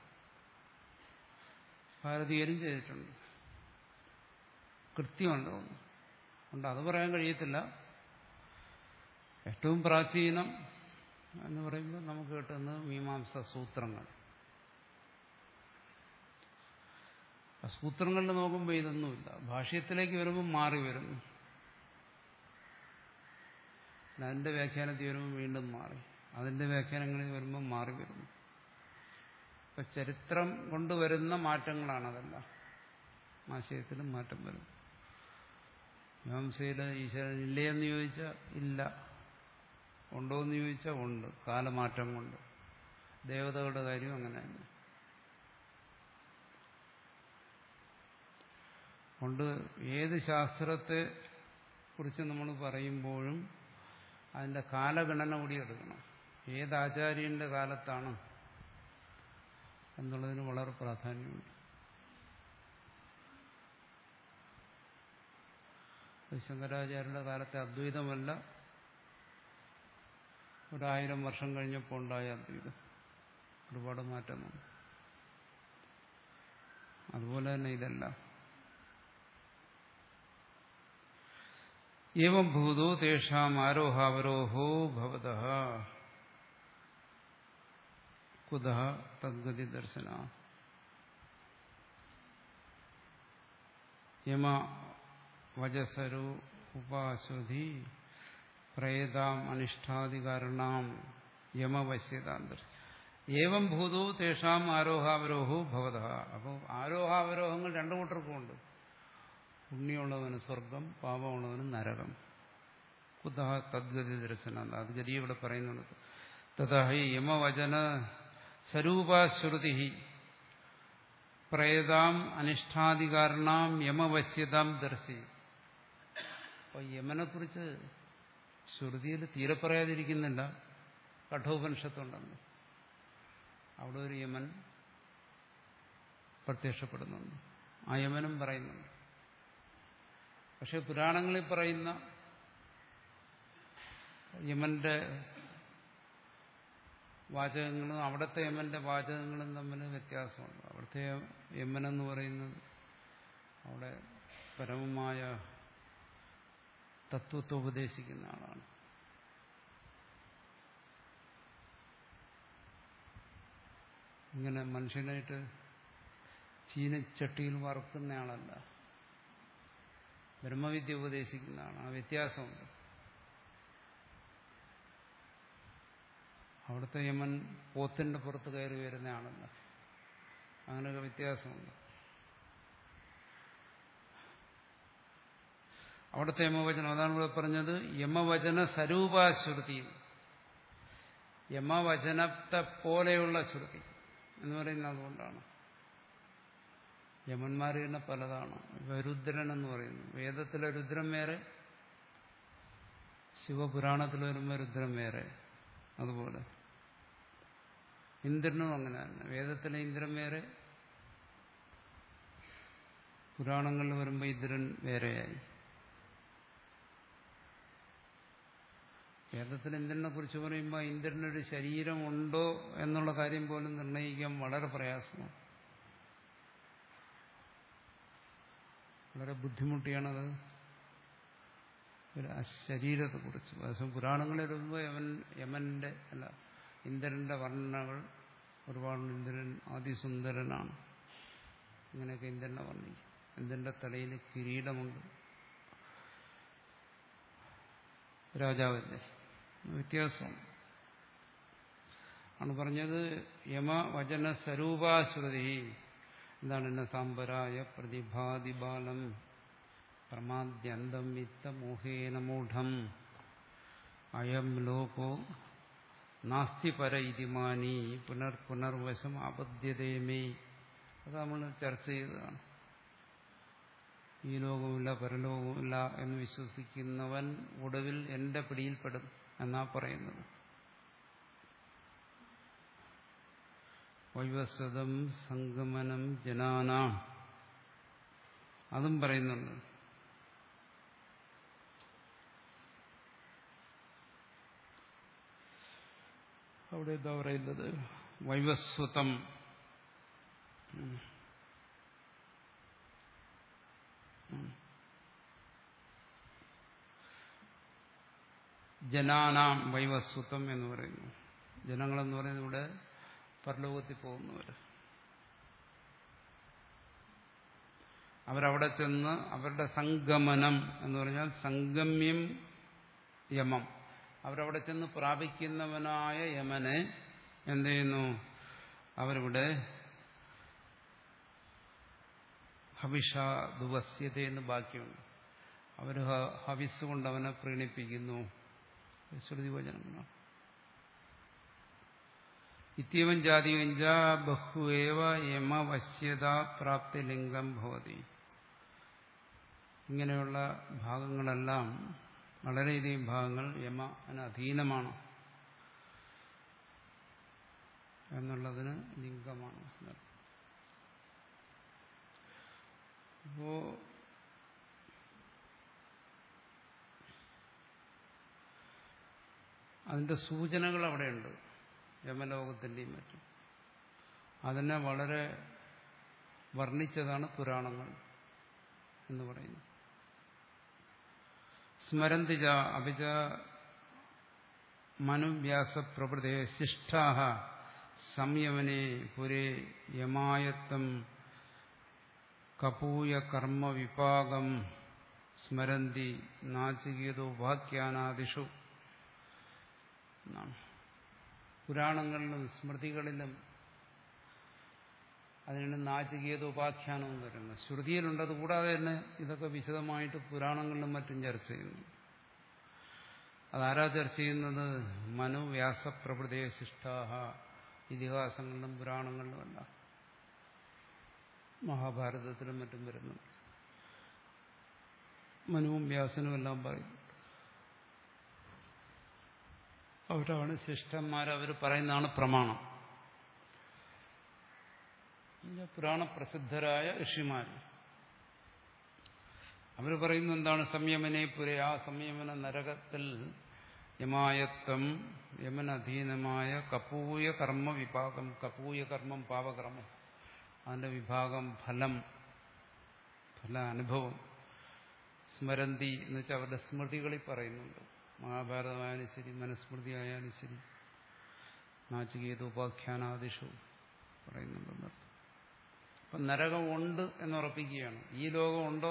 ഭാരതീയരും ചെയ്തിട്ടുണ്ട് കൃത്യമുണ്ട് ഉണ്ട് അത് പറയാൻ കഴിയത്തില്ല ഏറ്റവും പ്രാചീനം എന്ന് പറയുമ്പോൾ നമുക്ക് കിട്ടുന്നത് മീമാംസ സൂത്രങ്ങൾ ആ സൂത്രങ്ങളിൽ നോക്കുമ്പോൾ ഇതൊന്നുമില്ല ഭാഷ്യത്തിലേക്ക് വരുമ്പോൾ മാറി വരുന്നു അതിന്റെ വ്യാഖ്യാനത്തിൽ വരുമ്പോൾ വീണ്ടും മാറി അതിന്റെ വ്യാഖ്യാനങ്ങളിൽ വരുമ്പോൾ മാറി വരുന്നു ഇപ്പൊ ചരിത്രം കൊണ്ടുവരുന്ന മാറ്റങ്ങളാണ് അതെല്ലാം ആശയത്തിലും മാറ്റം വരും മീമാംസയിൽ ഈശ്വരൻ ഇല്ലേ എന്ന് ചോദിച്ചാൽ ഇല്ല ഉണ്ടോ എന്ന് ചോദിച്ചാൽ ഉണ്ട് കാലമാറ്റം കൊണ്ട് ദേവതകളുടെ കാര്യം അങ്ങനെ തന്നെ കൊണ്ട് ഏത് ശാസ്ത്രത്തെ കുറിച്ച് നമ്മൾ പറയുമ്പോഴും അതിന്റെ കാലഗണന കൂടി എടുക്കണം ഏത് ആചാര്യന്റെ കാലത്താണ് എന്നുള്ളതിന് വളരെ പ്രാധാന്യമുണ്ട് ശങ്കരാചാര്യരുടെ കാലത്തെ അദ്വൈതമല്ല ഒരായിരം വർഷം കഴിഞ്ഞപ്പോൾ ഉണ്ടായ അദ്വൈതം ഒരുപാട് മാറ്റം വന്നു അതുപോലെ തന്നെ ഇതെല്ലാം ഏവം ഭൂതോ തേഷാം ആരോഹാവരോഹോ ഭവത കുത തദ്ഗതി ദർശന യമ വജസരു ഉപാശ്വതി പ്രേതാം അനിഷ്ഠാധികാരണാം യമവശ്യതാന്തർ ഏവം ഭൂതോ തേഷാം ആരോഹാവരോഹോ ഭവത അപ്പോൾ ആരോഹാവരോഹങ്ങൾ രണ്ടു കൂട്ടർക്കുമുണ്ട് പുണ്യമുള്ളവന് സ്വർഗം പാപമുള്ളവന് നരകം കുത തദ്ഗതി ദർശനം അത് ഗതി ഇവിടെ പറയുന്നുണ്ട് തഥാ ഹി യമവചന സ്വരൂപാശ്രുതി പ്രേതാം അനിഷ്ഠാധികാരണാം യമവശ്യതാം ദർശി അപ്പൊ യമനെക്കുറിച്ച് ശ്രുതിയിൽ തീരെ പറയാതിരിക്കുന്നില്ല കഠോപനിഷത്തുണ്ടല്ലോ അവിടെ ഒരു യമൻ പ്രത്യക്ഷപ്പെടുന്നുണ്ട് ആ യമനും പറയുന്നുണ്ട് പക്ഷെ പുരാണങ്ങളിൽ പറയുന്ന യമന്റെ വാചകങ്ങളും അവിടുത്തെ യമന്റെ വാചകങ്ങളും തമ്മിൽ വ്യത്യാസമുണ്ട് അവിടുത്തെ യമൻ എന്ന് പറയുന്നത് അവിടെ പരമമായ തത്വത്തെ ഉപദേശിക്കുന്ന ആളാണ് ഇങ്ങനെ മനുഷ്യനായിട്ട് ചീനച്ചട്ടിയിൽ വറുക്കുന്ന ആളല്ല ബ്രഹ്മവിദ്യ ഉപദേശിക്കുന്നതാണ് ആ വ്യത്യാസമുണ്ട് അവിടുത്തെ യമൻ പോത്തിന്റെ പുറത്ത് കയറി വരുന്ന ആളല്ല അങ്ങനെയൊക്കെ വ്യത്യാസമുണ്ട് അവിടുത്തെ യമവചനം അതാണ് ഇവിടെ പറഞ്ഞത് യമവചന സ്വരൂപാശ്രുതി യമവചനത്തെ പോലെയുള്ള ശ്രുതി എന്ന് പറയുന്നത് അതുകൊണ്ടാണ് യമന്മാർ തന്നെ പലതാണ് ഇപ്പൊ രുദ്രൻ എന്ന് പറയുന്നു വേദത്തിലെ രുദ്രൻ വേറെ ശിവപുരാണത്തിൽ വരുമ്പോൾ രുദ്രൻ വേറെ അതുപോലെ ഇന്ദ്രനും അങ്ങനെ തന്നെ വേദത്തിലെ ഇന്ദ്രൻ വേറെ പുരാണങ്ങളിൽ വരുമ്പോൾ ഇന്ദ്രൻ വേറെയായി വേദത്തിൽ ഇന്ദ്രനെ കുറിച്ച് പറയുമ്പോൾ ഇന്ദ്രനൊരു ശരീരമുണ്ടോ എന്നുള്ള കാര്യം പോലും നിർണ്ണയിക്കാൻ വളരെ പ്രയാസമാണ് വളരെ ബുദ്ധിമുട്ടിയാണത് ഒരു ശരീരത്തെക്കുറിച്ച് പക്ഷേ പുരാണങ്ങളിൽ വരുമ്പോൾ യമൻ യമന്റെ അല്ല ഇന്ദ്രന്റെ വർണ്ണനകൾ ഒരുപാട് ഇന്ദ്രൻ അതിസുന്ദരനാണ് ഇങ്ങനെയൊക്കെ ഇന്ദ്രനെ വർണ്ണിക്കും ഇന്ദ്രന്റെ തലയിൽ കിരീടമുണ്ട് രാജാവല്ലേ വ്യത്യാസമാണ് ആണ് പറഞ്ഞത് യമവചന സ്വരൂപാശ്രുതി എന്താണ് എന്നെ സാമ്പരായ പ്രതിഭാതിബാലം പ്രമാദ്യന്തം വിത്തമോഹേന മൂഢം അയം ലോകോ നാസ്തി പര ഇതിമാനി പുനർ പുനർവശം അബദ്ധ്യതേമേ അത് നമ്മൾ ചർച്ച ചെയ്തതാണ് ഈ ലോകവുമില്ല പരലോകവുമില്ല എന്ന് വിശ്വസിക്കുന്നവൻ ഒടുവിൽ എന്റെ പിടിയിൽപ്പെടും എന്നാ പറയുന്നത് വൈവസ്വതം സംഗമനം ജനാന അതും പറയുന്നുണ്ട് അവിടെ എന്താ പറയുന്നത് വൈവസ്വതം ജനാനാം വൈവസ്വത്വം എന്ന് പറയുന്നു ജനങ്ങളെന്ന് പറയുന്നത് ഇവിടെ പരലോകത്തിൽ പോകുന്നവർ അവരവിടെ ചെന്ന് അവരുടെ സംഗമനം എന്ന് പറഞ്ഞാൽ സംഗമ്യം യമം അവരവിടെ ചെന്ന് പ്രാപിക്കുന്നവനായ യമനെ എന്ത് ചെയ്യുന്നു അവരിവിടെ ഹവിഷ ദുവസ്യത എന്ന് ബാക്കിയുണ്ട് അവർ ഹവിസ് കൊണ്ട് അവനെ പ്രീണിപ്പിക്കുന്നു ശ്രുതി വചനങ്ങളാണ് ഇത്യവൻ ജാതിയഞ്ച ബഹുവേവ യമവശ്യത പ്രാപ്തി ലിംഗം ഭവതി ഇങ്ങനെയുള്ള ഭാഗങ്ങളെല്ലാം വളരെയധികം ഭാഗങ്ങൾ യമന് അധീനമാണ് എന്നുള്ളതിന് ലിംഗമാണ് അപ്പോ അതിന്റെ സൂചനകൾ അവിടെയുണ്ട് യമലോകത്തിൻ്റെയും മറ്റും അതിനെ വളരെ വർണ്ണിച്ചതാണ് പുരാണങ്ങൾ എന്ന് പറയുന്നു സ്മരന്തിജ അഭിജ മനുവ്യാസ പ്രഭൃതേ ശിഷ്ടാഹ സംയമനെ പുരേ യമായത്വം കപൂയ കർമ്മ വിപാകം സ്മരന്തി നാചികേതോപാഖ്യാനാദിഷു എന്നാണ് പുരാണങ്ങളിലും സ്മൃതികളിലും അതിനാണ് നാചികേത ഉപാഖ്യാനം എന്ന് പറയുന്നത് ശ്രുതിയിലുണ്ട് അതുകൂടാതെ തന്നെ ഇതൊക്കെ വിശദമായിട്ട് പുരാണങ്ങളിലും മറ്റും ചർച്ച ചെയ്യുന്നു അതാരാ ചർച്ച ചെയ്യുന്നത് മനു വ്യാസപ്രഭൃതേ ശിഷ്ടാഹ ഇതിഹാസങ്ങളിലും പുരാണങ്ങളിലുമല്ല മഹാഭാരതത്തിലും മറ്റും വരുന്നുണ്ട് മനുവും വ്യാസനും എല്ലാം പറയും അവരാണ് ശിഷ്ടന്മാർ അവർ പറയുന്നതാണ് പ്രമാണം പുരാണ പ്രസിദ്ധരായ ഋഷിമാർ അവർ പറയുന്ന എന്താണ് സംയമനെ പുര ആ സംയമന നരകത്തിൽ യമായത്വം യമനധീനമായ കപൂയ കർമ്മ വിഭാഗം കപൂയ കർമ്മം പാപകർമ്മം അതിന്റെ വിഭാഗം ഫലം ഫല അനുഭവം സ്മരന്തി എന്ന് വെച്ചാൽ അവരുടെ സ്മൃതികളിൽ പറയുന്നുണ്ട് മഹാഭാരതമായാലും ശരി മനുസ്മൃതി ആയാലും ശരി നാചികേത ഉപാഖ്യാനാദിഷു പറയുന്നുണ്ടെന്ന് അപ്പം നരകം ഉണ്ട് എന്നുറപ്പിക്കുകയാണ് ഈ ലോകമുണ്ടോ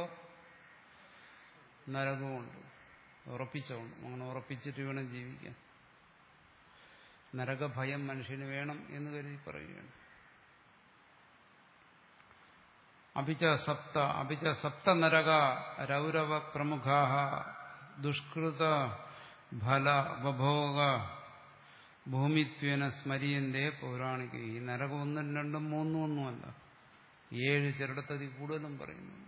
നരകമുണ്ട് ഉറപ്പിച്ചുകൊണ്ട് അങ്ങനെ ഉറപ്പിച്ചിട്ട് വേണം ജീവിക്കാൻ നരകഭയം മനുഷ്യന് വേണം എന്ന് കരുതി പറയുകയാണ് അഭിച സപ്ത അഭിച സപ്ത നരക രൗരവ പ്രമുഖ ദുഷ്കൃത ഫല ഉപഭോഗ ഭൂമിത്വേന സ്മരിയന്റെ പൗരാണിക ഈ നരകം ഒന്നും രണ്ടും മൂന്നും ഒന്നുമല്ല ഏഴ് ചിരടത്തതി കൂടുതലും പറയുന്നു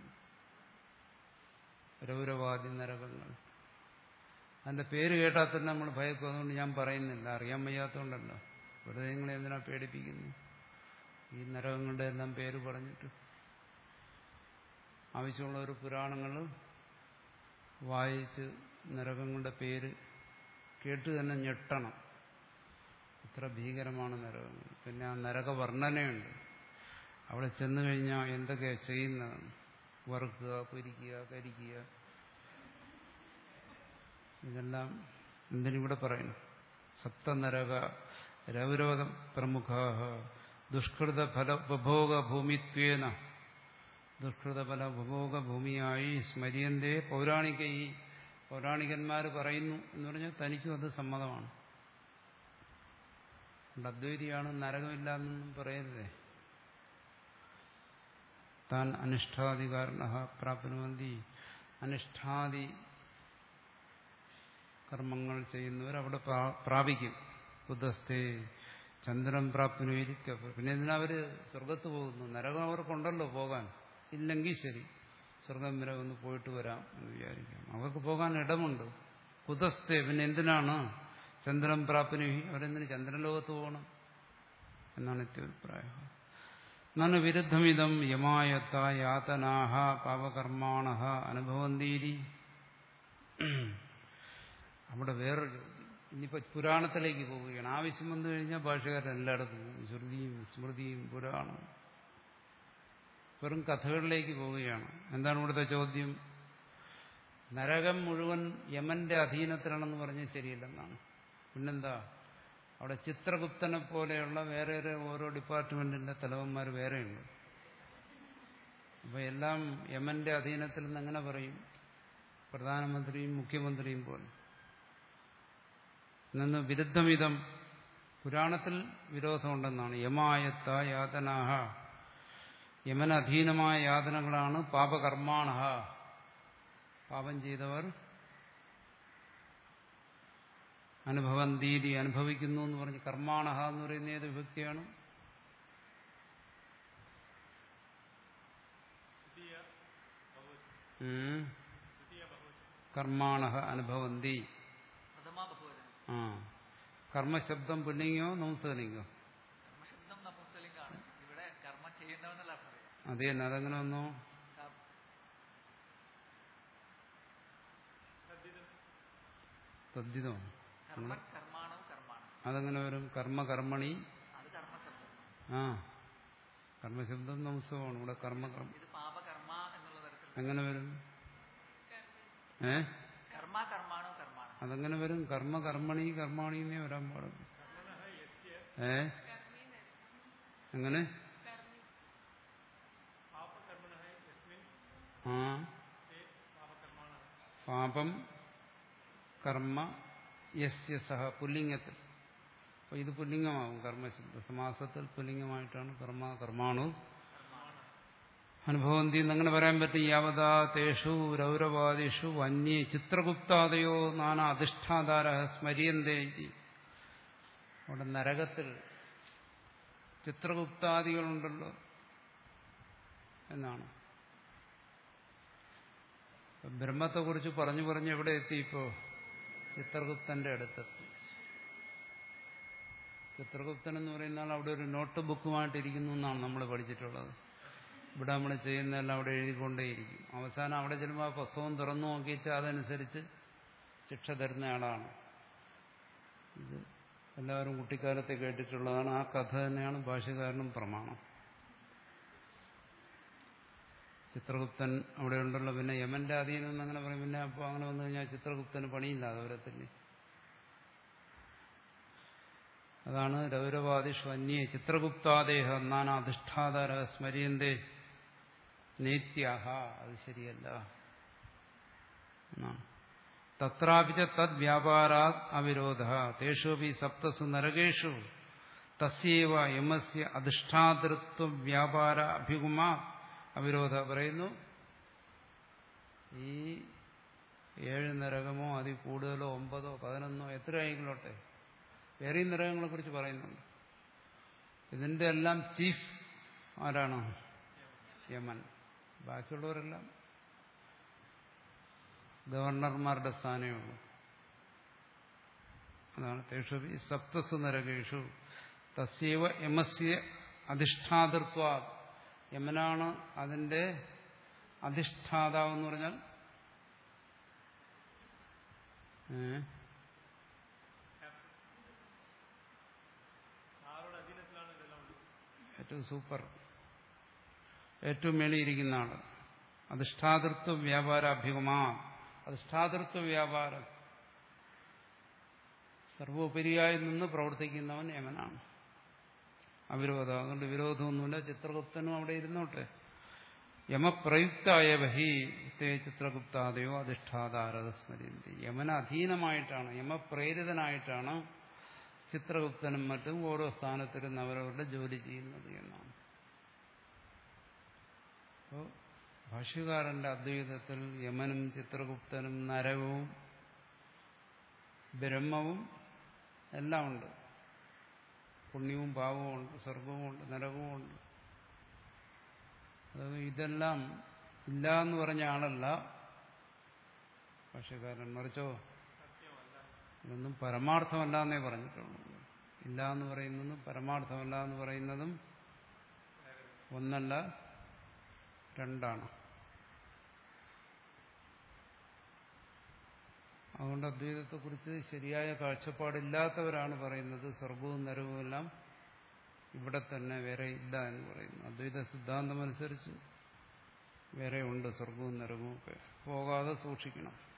രൗരവാദി നരകങ്ങൾ അതിന്റെ പേര് കേട്ടാൽ തന്നെ നമ്മൾ ഭയക്കും അതുകൊണ്ട് ഞാൻ പറയുന്നില്ല അറിയാൻ വയ്യാത്തതുകൊണ്ടല്ലോ വെറുതെ നിങ്ങളെ എന്തിനാ പേടിപ്പിക്കുന്നു ഈ നരകങ്ങളുടെ എല്ലാം പേര് പറഞ്ഞിട്ട് ആവശ്യമുള്ള ഒരു പുരാണങ്ങൾ വായിച്ച് നരകങ്ങളുടെ പേര് കേട്ട് തന്നെ ഞെട്ടണം ഇത്ര ഭീകരമാണ് നരകങ്ങൾ പിന്നെ ആ നരക വർണ്ണനയുണ്ട് അവിടെ ചെന്നു കഴിഞ്ഞാൽ എന്തൊക്കെയാണ് ചെയ്യുന്നത് വറുക്കുക പൊരിക്കുക കരിക്കുക ഇതെല്ലാം എന്തിനിവിടെ പറയുന്നു സപ്തനരക രൗരവ പ്രമുഖ ദുഷ്കൃത ഫല ഉപഭോഗ ഭൂമിത്വേന ദുഷ്കൃത ഫല ഉപഭോഗ ഭൂമിയായി സ്മരിയന്തേ പൗരാണിക ഈ പൗരാണികന്മാർ പറയുന്നു എന്ന് പറഞ്ഞാൽ തനിക്കും അത് സമ്മതമാണ് അതുകൊണ്ട് അദ്വൈതിയാണ് നരകമില്ല എന്നൊന്നും പറയരുതേ താൻ അനിഷ്ഠാധികാരണ പ്രാപ്നുവന്തി അനിഷ്ഠാദി കർമ്മങ്ങൾ ചെയ്യുന്നവർ അവിടെ പ്രാ- പ്രാപിക്കും ബുദ്ധസ്ഥേ ചന്ദ്രൻ പ്രാപ്നുവരിക്ക പിന്നെ ഇതിനവര് സ്വർഗത്ത് പോകുന്നു നരകം അവർക്കുണ്ടല്ലോ പോകാൻ ഇല്ലെങ്കിൽ ശരി സ്വർഗം വരെ ഒന്ന് പോയിട്ട് വരാം എന്ന് വിചാരിക്കാം അവർക്ക് പോകാൻ ഇടമുണ്ട് കുതസ്ഥേ പിന്നെ എന്തിനാണ് ചന്ദ്രൻ പ്രാപ്നുഹി അവരെന്തിന് ചന്ദ്രലോകത്ത് പോകണം എന്നാണ് ഇത്യഭിപ്രായം നന്ന് വിരുദ്ധമിതം യമായത്ത യാതനാഹ പാപകർമാണ അനുഭവന്തീരി അവിടെ വേറൊരു ചോദ്യം ഇനിയിപ്പോ പുരാണത്തിലേക്ക് പോവുകയാണ് ആവശ്യം വന്നു കഴിഞ്ഞാൽ ഭാഷകാരൻ എല്ലായിടത്തും പോകും ശ്രുതിയും സ്മൃതിയും പുരാണവും വെറും കഥകളിലേക്ക് പോവുകയാണ് എന്താണ് ഇവിടുത്തെ ചോദ്യം നരകം മുഴുവൻ യമന്റെ അധീനത്തിലാണെന്ന് പറഞ്ഞാൽ ശരിയല്ലെന്നാണ് പിന്നെന്താ അവിടെ ചിത്രഗുപ്തനെ പോലെയുള്ള വേറെ വേറെ ഓരോ ഡിപ്പാർട്ട്മെന്റിന്റെ തലവന്മാർ വേറെയുണ്ട് അപ്പൊ എല്ലാം യമന്റെ അധീനത്തിൽ നിന്ന് എങ്ങനെ പറയും പ്രധാനമന്ത്രിയും മുഖ്യമന്ത്രിയും പോലെ നിന്ന് വിരുദ്ധമിതം പുരാണത്തിൽ വിരോധമുണ്ടെന്നാണ് യമായത്ത യാതനാഹ യമനധീനമായ യാതനകളാണ് പാപകർമാണ പാപം ചെയ്തവർ അനുഭവന്തീതി അനുഭവിക്കുന്നു എന്ന് പറഞ്ഞ് കർമാണഹ എന്ന് പറയുന്ന ഏത് വിഭക്തിയാണ് द्वितीय बहुवचन ഉം. द्वितीय बहुवचन കർമാണഹ അനുഭവന്തി പ്രഥമാ ബഹുവചനം ആ കർമ്മശബ്ദം പുല്ലിംഗോ നംസലിംഗോ കർമ്മശബ്ദം നപുംസലിംഗാണ് ഇവിടെ കർമ്മം ചെയ്യുന്നവെന്നല്ല അർത്ഥം വരിക. അത് തന്നെ അതെങ്ങനെ വന്നു ക- തദ്ദിതോ കർമ്മ കർമാണവും കർമാണ് അതെങ്ങനെ വരും കർമ്മ കർമ്മണി അത് കർമ്മശബ്ദം ആ കർമ്മശബ്ദം നംസമാണ് ഇവിടെ കർമ്മ കർമ്മ ഇത് പാപകർമ്മ എന്നുള്ള തരത്തിൽ എങ്ങനെ വരും ഏ കർമ്മ കർമാണോ കർമാണ് അതെങ്ങനെ വരും കർമ്മ കർമ്മണി കർമാണി എന്നേ വരാൻ പാടും ഏ എങ്ങനെ पापकर्मणः यस्मिन् ആ ते पापकर्माणः പാപം കർമ്മ യസ്യ സഹ പുല്ലിംഗത്തിൽ അപ്പൊ ഇത് പുല്ലിംഗമാകും കർമ്മശബ്ദ സമാസത്തിൽ പുല്ലിംഗമായിട്ടാണ് കർമ്മ കർമാണു അനുഭവന്തി എന്നങ്ങനെ പറയാൻ പറ്റും യാവതാ തേഷു രൗരവാദിഷു അന്യേ ചിത്രഗുപ്താദയോ നാനാ അധിഷ്ഠാതാര സ്മരിയന്തേ ഇതി. അവിടെ നരകത്തിൽ ചിത്രഗുപ്താദികളുണ്ടല്ലോ എന്നാണ് ബ്രഹ്മത്തെക്കുറിച്ച് പറഞ്ഞു പറഞ്ഞ് എവിടെ എത്തി ഇപ്പോ ചിത്രഗുപ്തന്റെ അടുത്തെത്തി ചിത്രഗുപ്തൻ എന്ന് പറയുന്ന ആൾ അവിടെ ഒരു നോട്ട് ബുക്കുമായിട്ടിരിക്കുന്നു എന്നാണ് നമ്മൾ പഠിച്ചിട്ടുള്ളത് ഇവിടെ നമ്മൾ ചെയ്യുന്നതെല്ലാം അവിടെ എഴുതിക്കൊണ്ടേയിരിക്കും അവസാനം അവിടെ ചെല്ലുമ്പോൾ ആ പുസ്തകം തുറന്നു നോക്കിയിട്ട് അതനുസരിച്ച് ശിക്ഷ തരുന്ന ആളാണ് ഇത് എല്ലാവരും കുട്ടിക്കാലത്തെ കേട്ടിട്ടുള്ളതാണ് ആ കഥ തന്നെയാണ് ഭാഷകാരനും പ്രമാണം ചിത്രഗുപ്തൻ അവിടെ ഉണ്ടല്ലോ പിന്നെ യമന്റെ അധീനം എന്ന് അങ്ങനെ പറയും പിന്നെ അപ്പോൾ അങ്ങനെ വന്നു കഴിഞ്ഞാൽ ചിത്രഗുപ്തന് പണിയില്ലാതെ വരത്തില്ലേ അതാണ് രൗരവാദിഷു അന്യേ ചിത്രഗുപ്താദേഹ നാനാധിഷ്ഠാതാര സ്മരിയന്തേ നേത്യാഹ അത് ശരിയല്ല എന്നാണ് തത്രാപിച്ച തദ് വ്യാപാരാത് അവിരോധ തേഷുപി സപ്തസു നരകേഷു തസ്യവ യമസ്യ അധിഷ്ഠാതൃത്വ വ്യാപാര അഭിഗുമാ അവിരോധ പറയുന്നു ഈ ഏഴ് നരകമോ അതിൽ കൂടുതലോ ഒമ്പതോ പതിനൊന്നോ എത്ര ആയിക്കോട്ടെ വേറെയും നരകങ്ങളെ കുറിച്ച് പറയുന്നുണ്ട് ഇതിന്റെ എല്ലാം ചീഫ് ആരാണ് യമൻ ബാക്കിയുള്ളവരെല്ലാം ഗവർണർമാരുടെ സ്ഥാനമേ ഉള്ളൂ അതാണ് തേഷു സപ്തസു നരകേഷു തസ്യവ യമസ്യ അധിഷ്ഠാതൃത്വ യമനാണ് അതിന്റെ അധിഷ്ഠാതാവ് എന്ന് പറഞ്ഞാൽ ഏ? ആരുടെ അധീനത്തിലാണ് ഇതെല്ലാം ഉള്ളത് ഏറ്റവും സൂപ്പർ ഏറ്റവും മേളിയിരിക്കുന്ന ആള് അധിഷ്ഠാതൃത്വ വ്യാപാരാഭ്യുഗമാ അധിഷ്ഠാതൃത്വ വ്യാപാരം സർവോപരിയായി നിന്ന് പ്രവർത്തിക്കുന്നവൻ യമനാണ് അവിരോധം അതുകൊണ്ട് വിരോധമൊന്നുമില്ല ചിത്രഗുപ്തനും അവിടെ ഇരുന്നോട്ടെ യമപ്രയുക്തായ ബഹി തേ ചിത്രഗുപ്താദയോ അധിഷ്ഠാതാരത സ്മരിന്തി യമന അധീനമായിട്ടാണ് യമപ്രേരിതനായിട്ടാണ് ചിത്രഗുപ്തനും മറ്റും ഓരോ സ്ഥാനത്തിരുന്ന് അവരവരുടെ ജോലി ചെയ്യുന്നത് എന്നാണ് അപ്പോൾ ഭാഷ്യകാരന്റെ അദ്വൈതത്തിൽ യമനും ചിത്രഗുപ്തനും നരകവും ബ്രഹ്മവും എല്ലാം ഉണ്ട് പുണ്യവും പാവവും ഉണ്ട് സ്വർഗവും ഉണ്ട് നരകവും ഉണ്ട് അത് ഇതെല്ലാം ഇല്ല എന്ന് പറഞ്ഞ ആളല്ല ഭാഷ്യക്കാരൻ മറിച്ചോ ഇതൊന്നും പരമാർത്ഥമല്ല എന്നേ പറഞ്ഞിട്ടുള്ളൂ ഇല്ല എന്ന് പറയുന്നതും പരമാർത്ഥമല്ല എന്ന് പറയുന്നതും ഒന്നല്ല രണ്ടാണ് അതുകൊണ്ട് അദ്വൈതത്തെക്കുറിച്ച് ശരിയായ കാഴ്ചപ്പാടില്ലാത്തവരാണ് പറയുന്നത് സ്വർഗവും നരകവും എല്ലാം ഇവിടെ തന്നെ വേറെ ഇല്ല എന്ന് പറയുന്നു അദ്വൈത സിദ്ധാന്തമനുസരിച്ച് വേറെ ഉണ്ട് സ്വർഗവും നരകവും ഒക്കെ പോകാതെ സൂക്ഷിക്കണം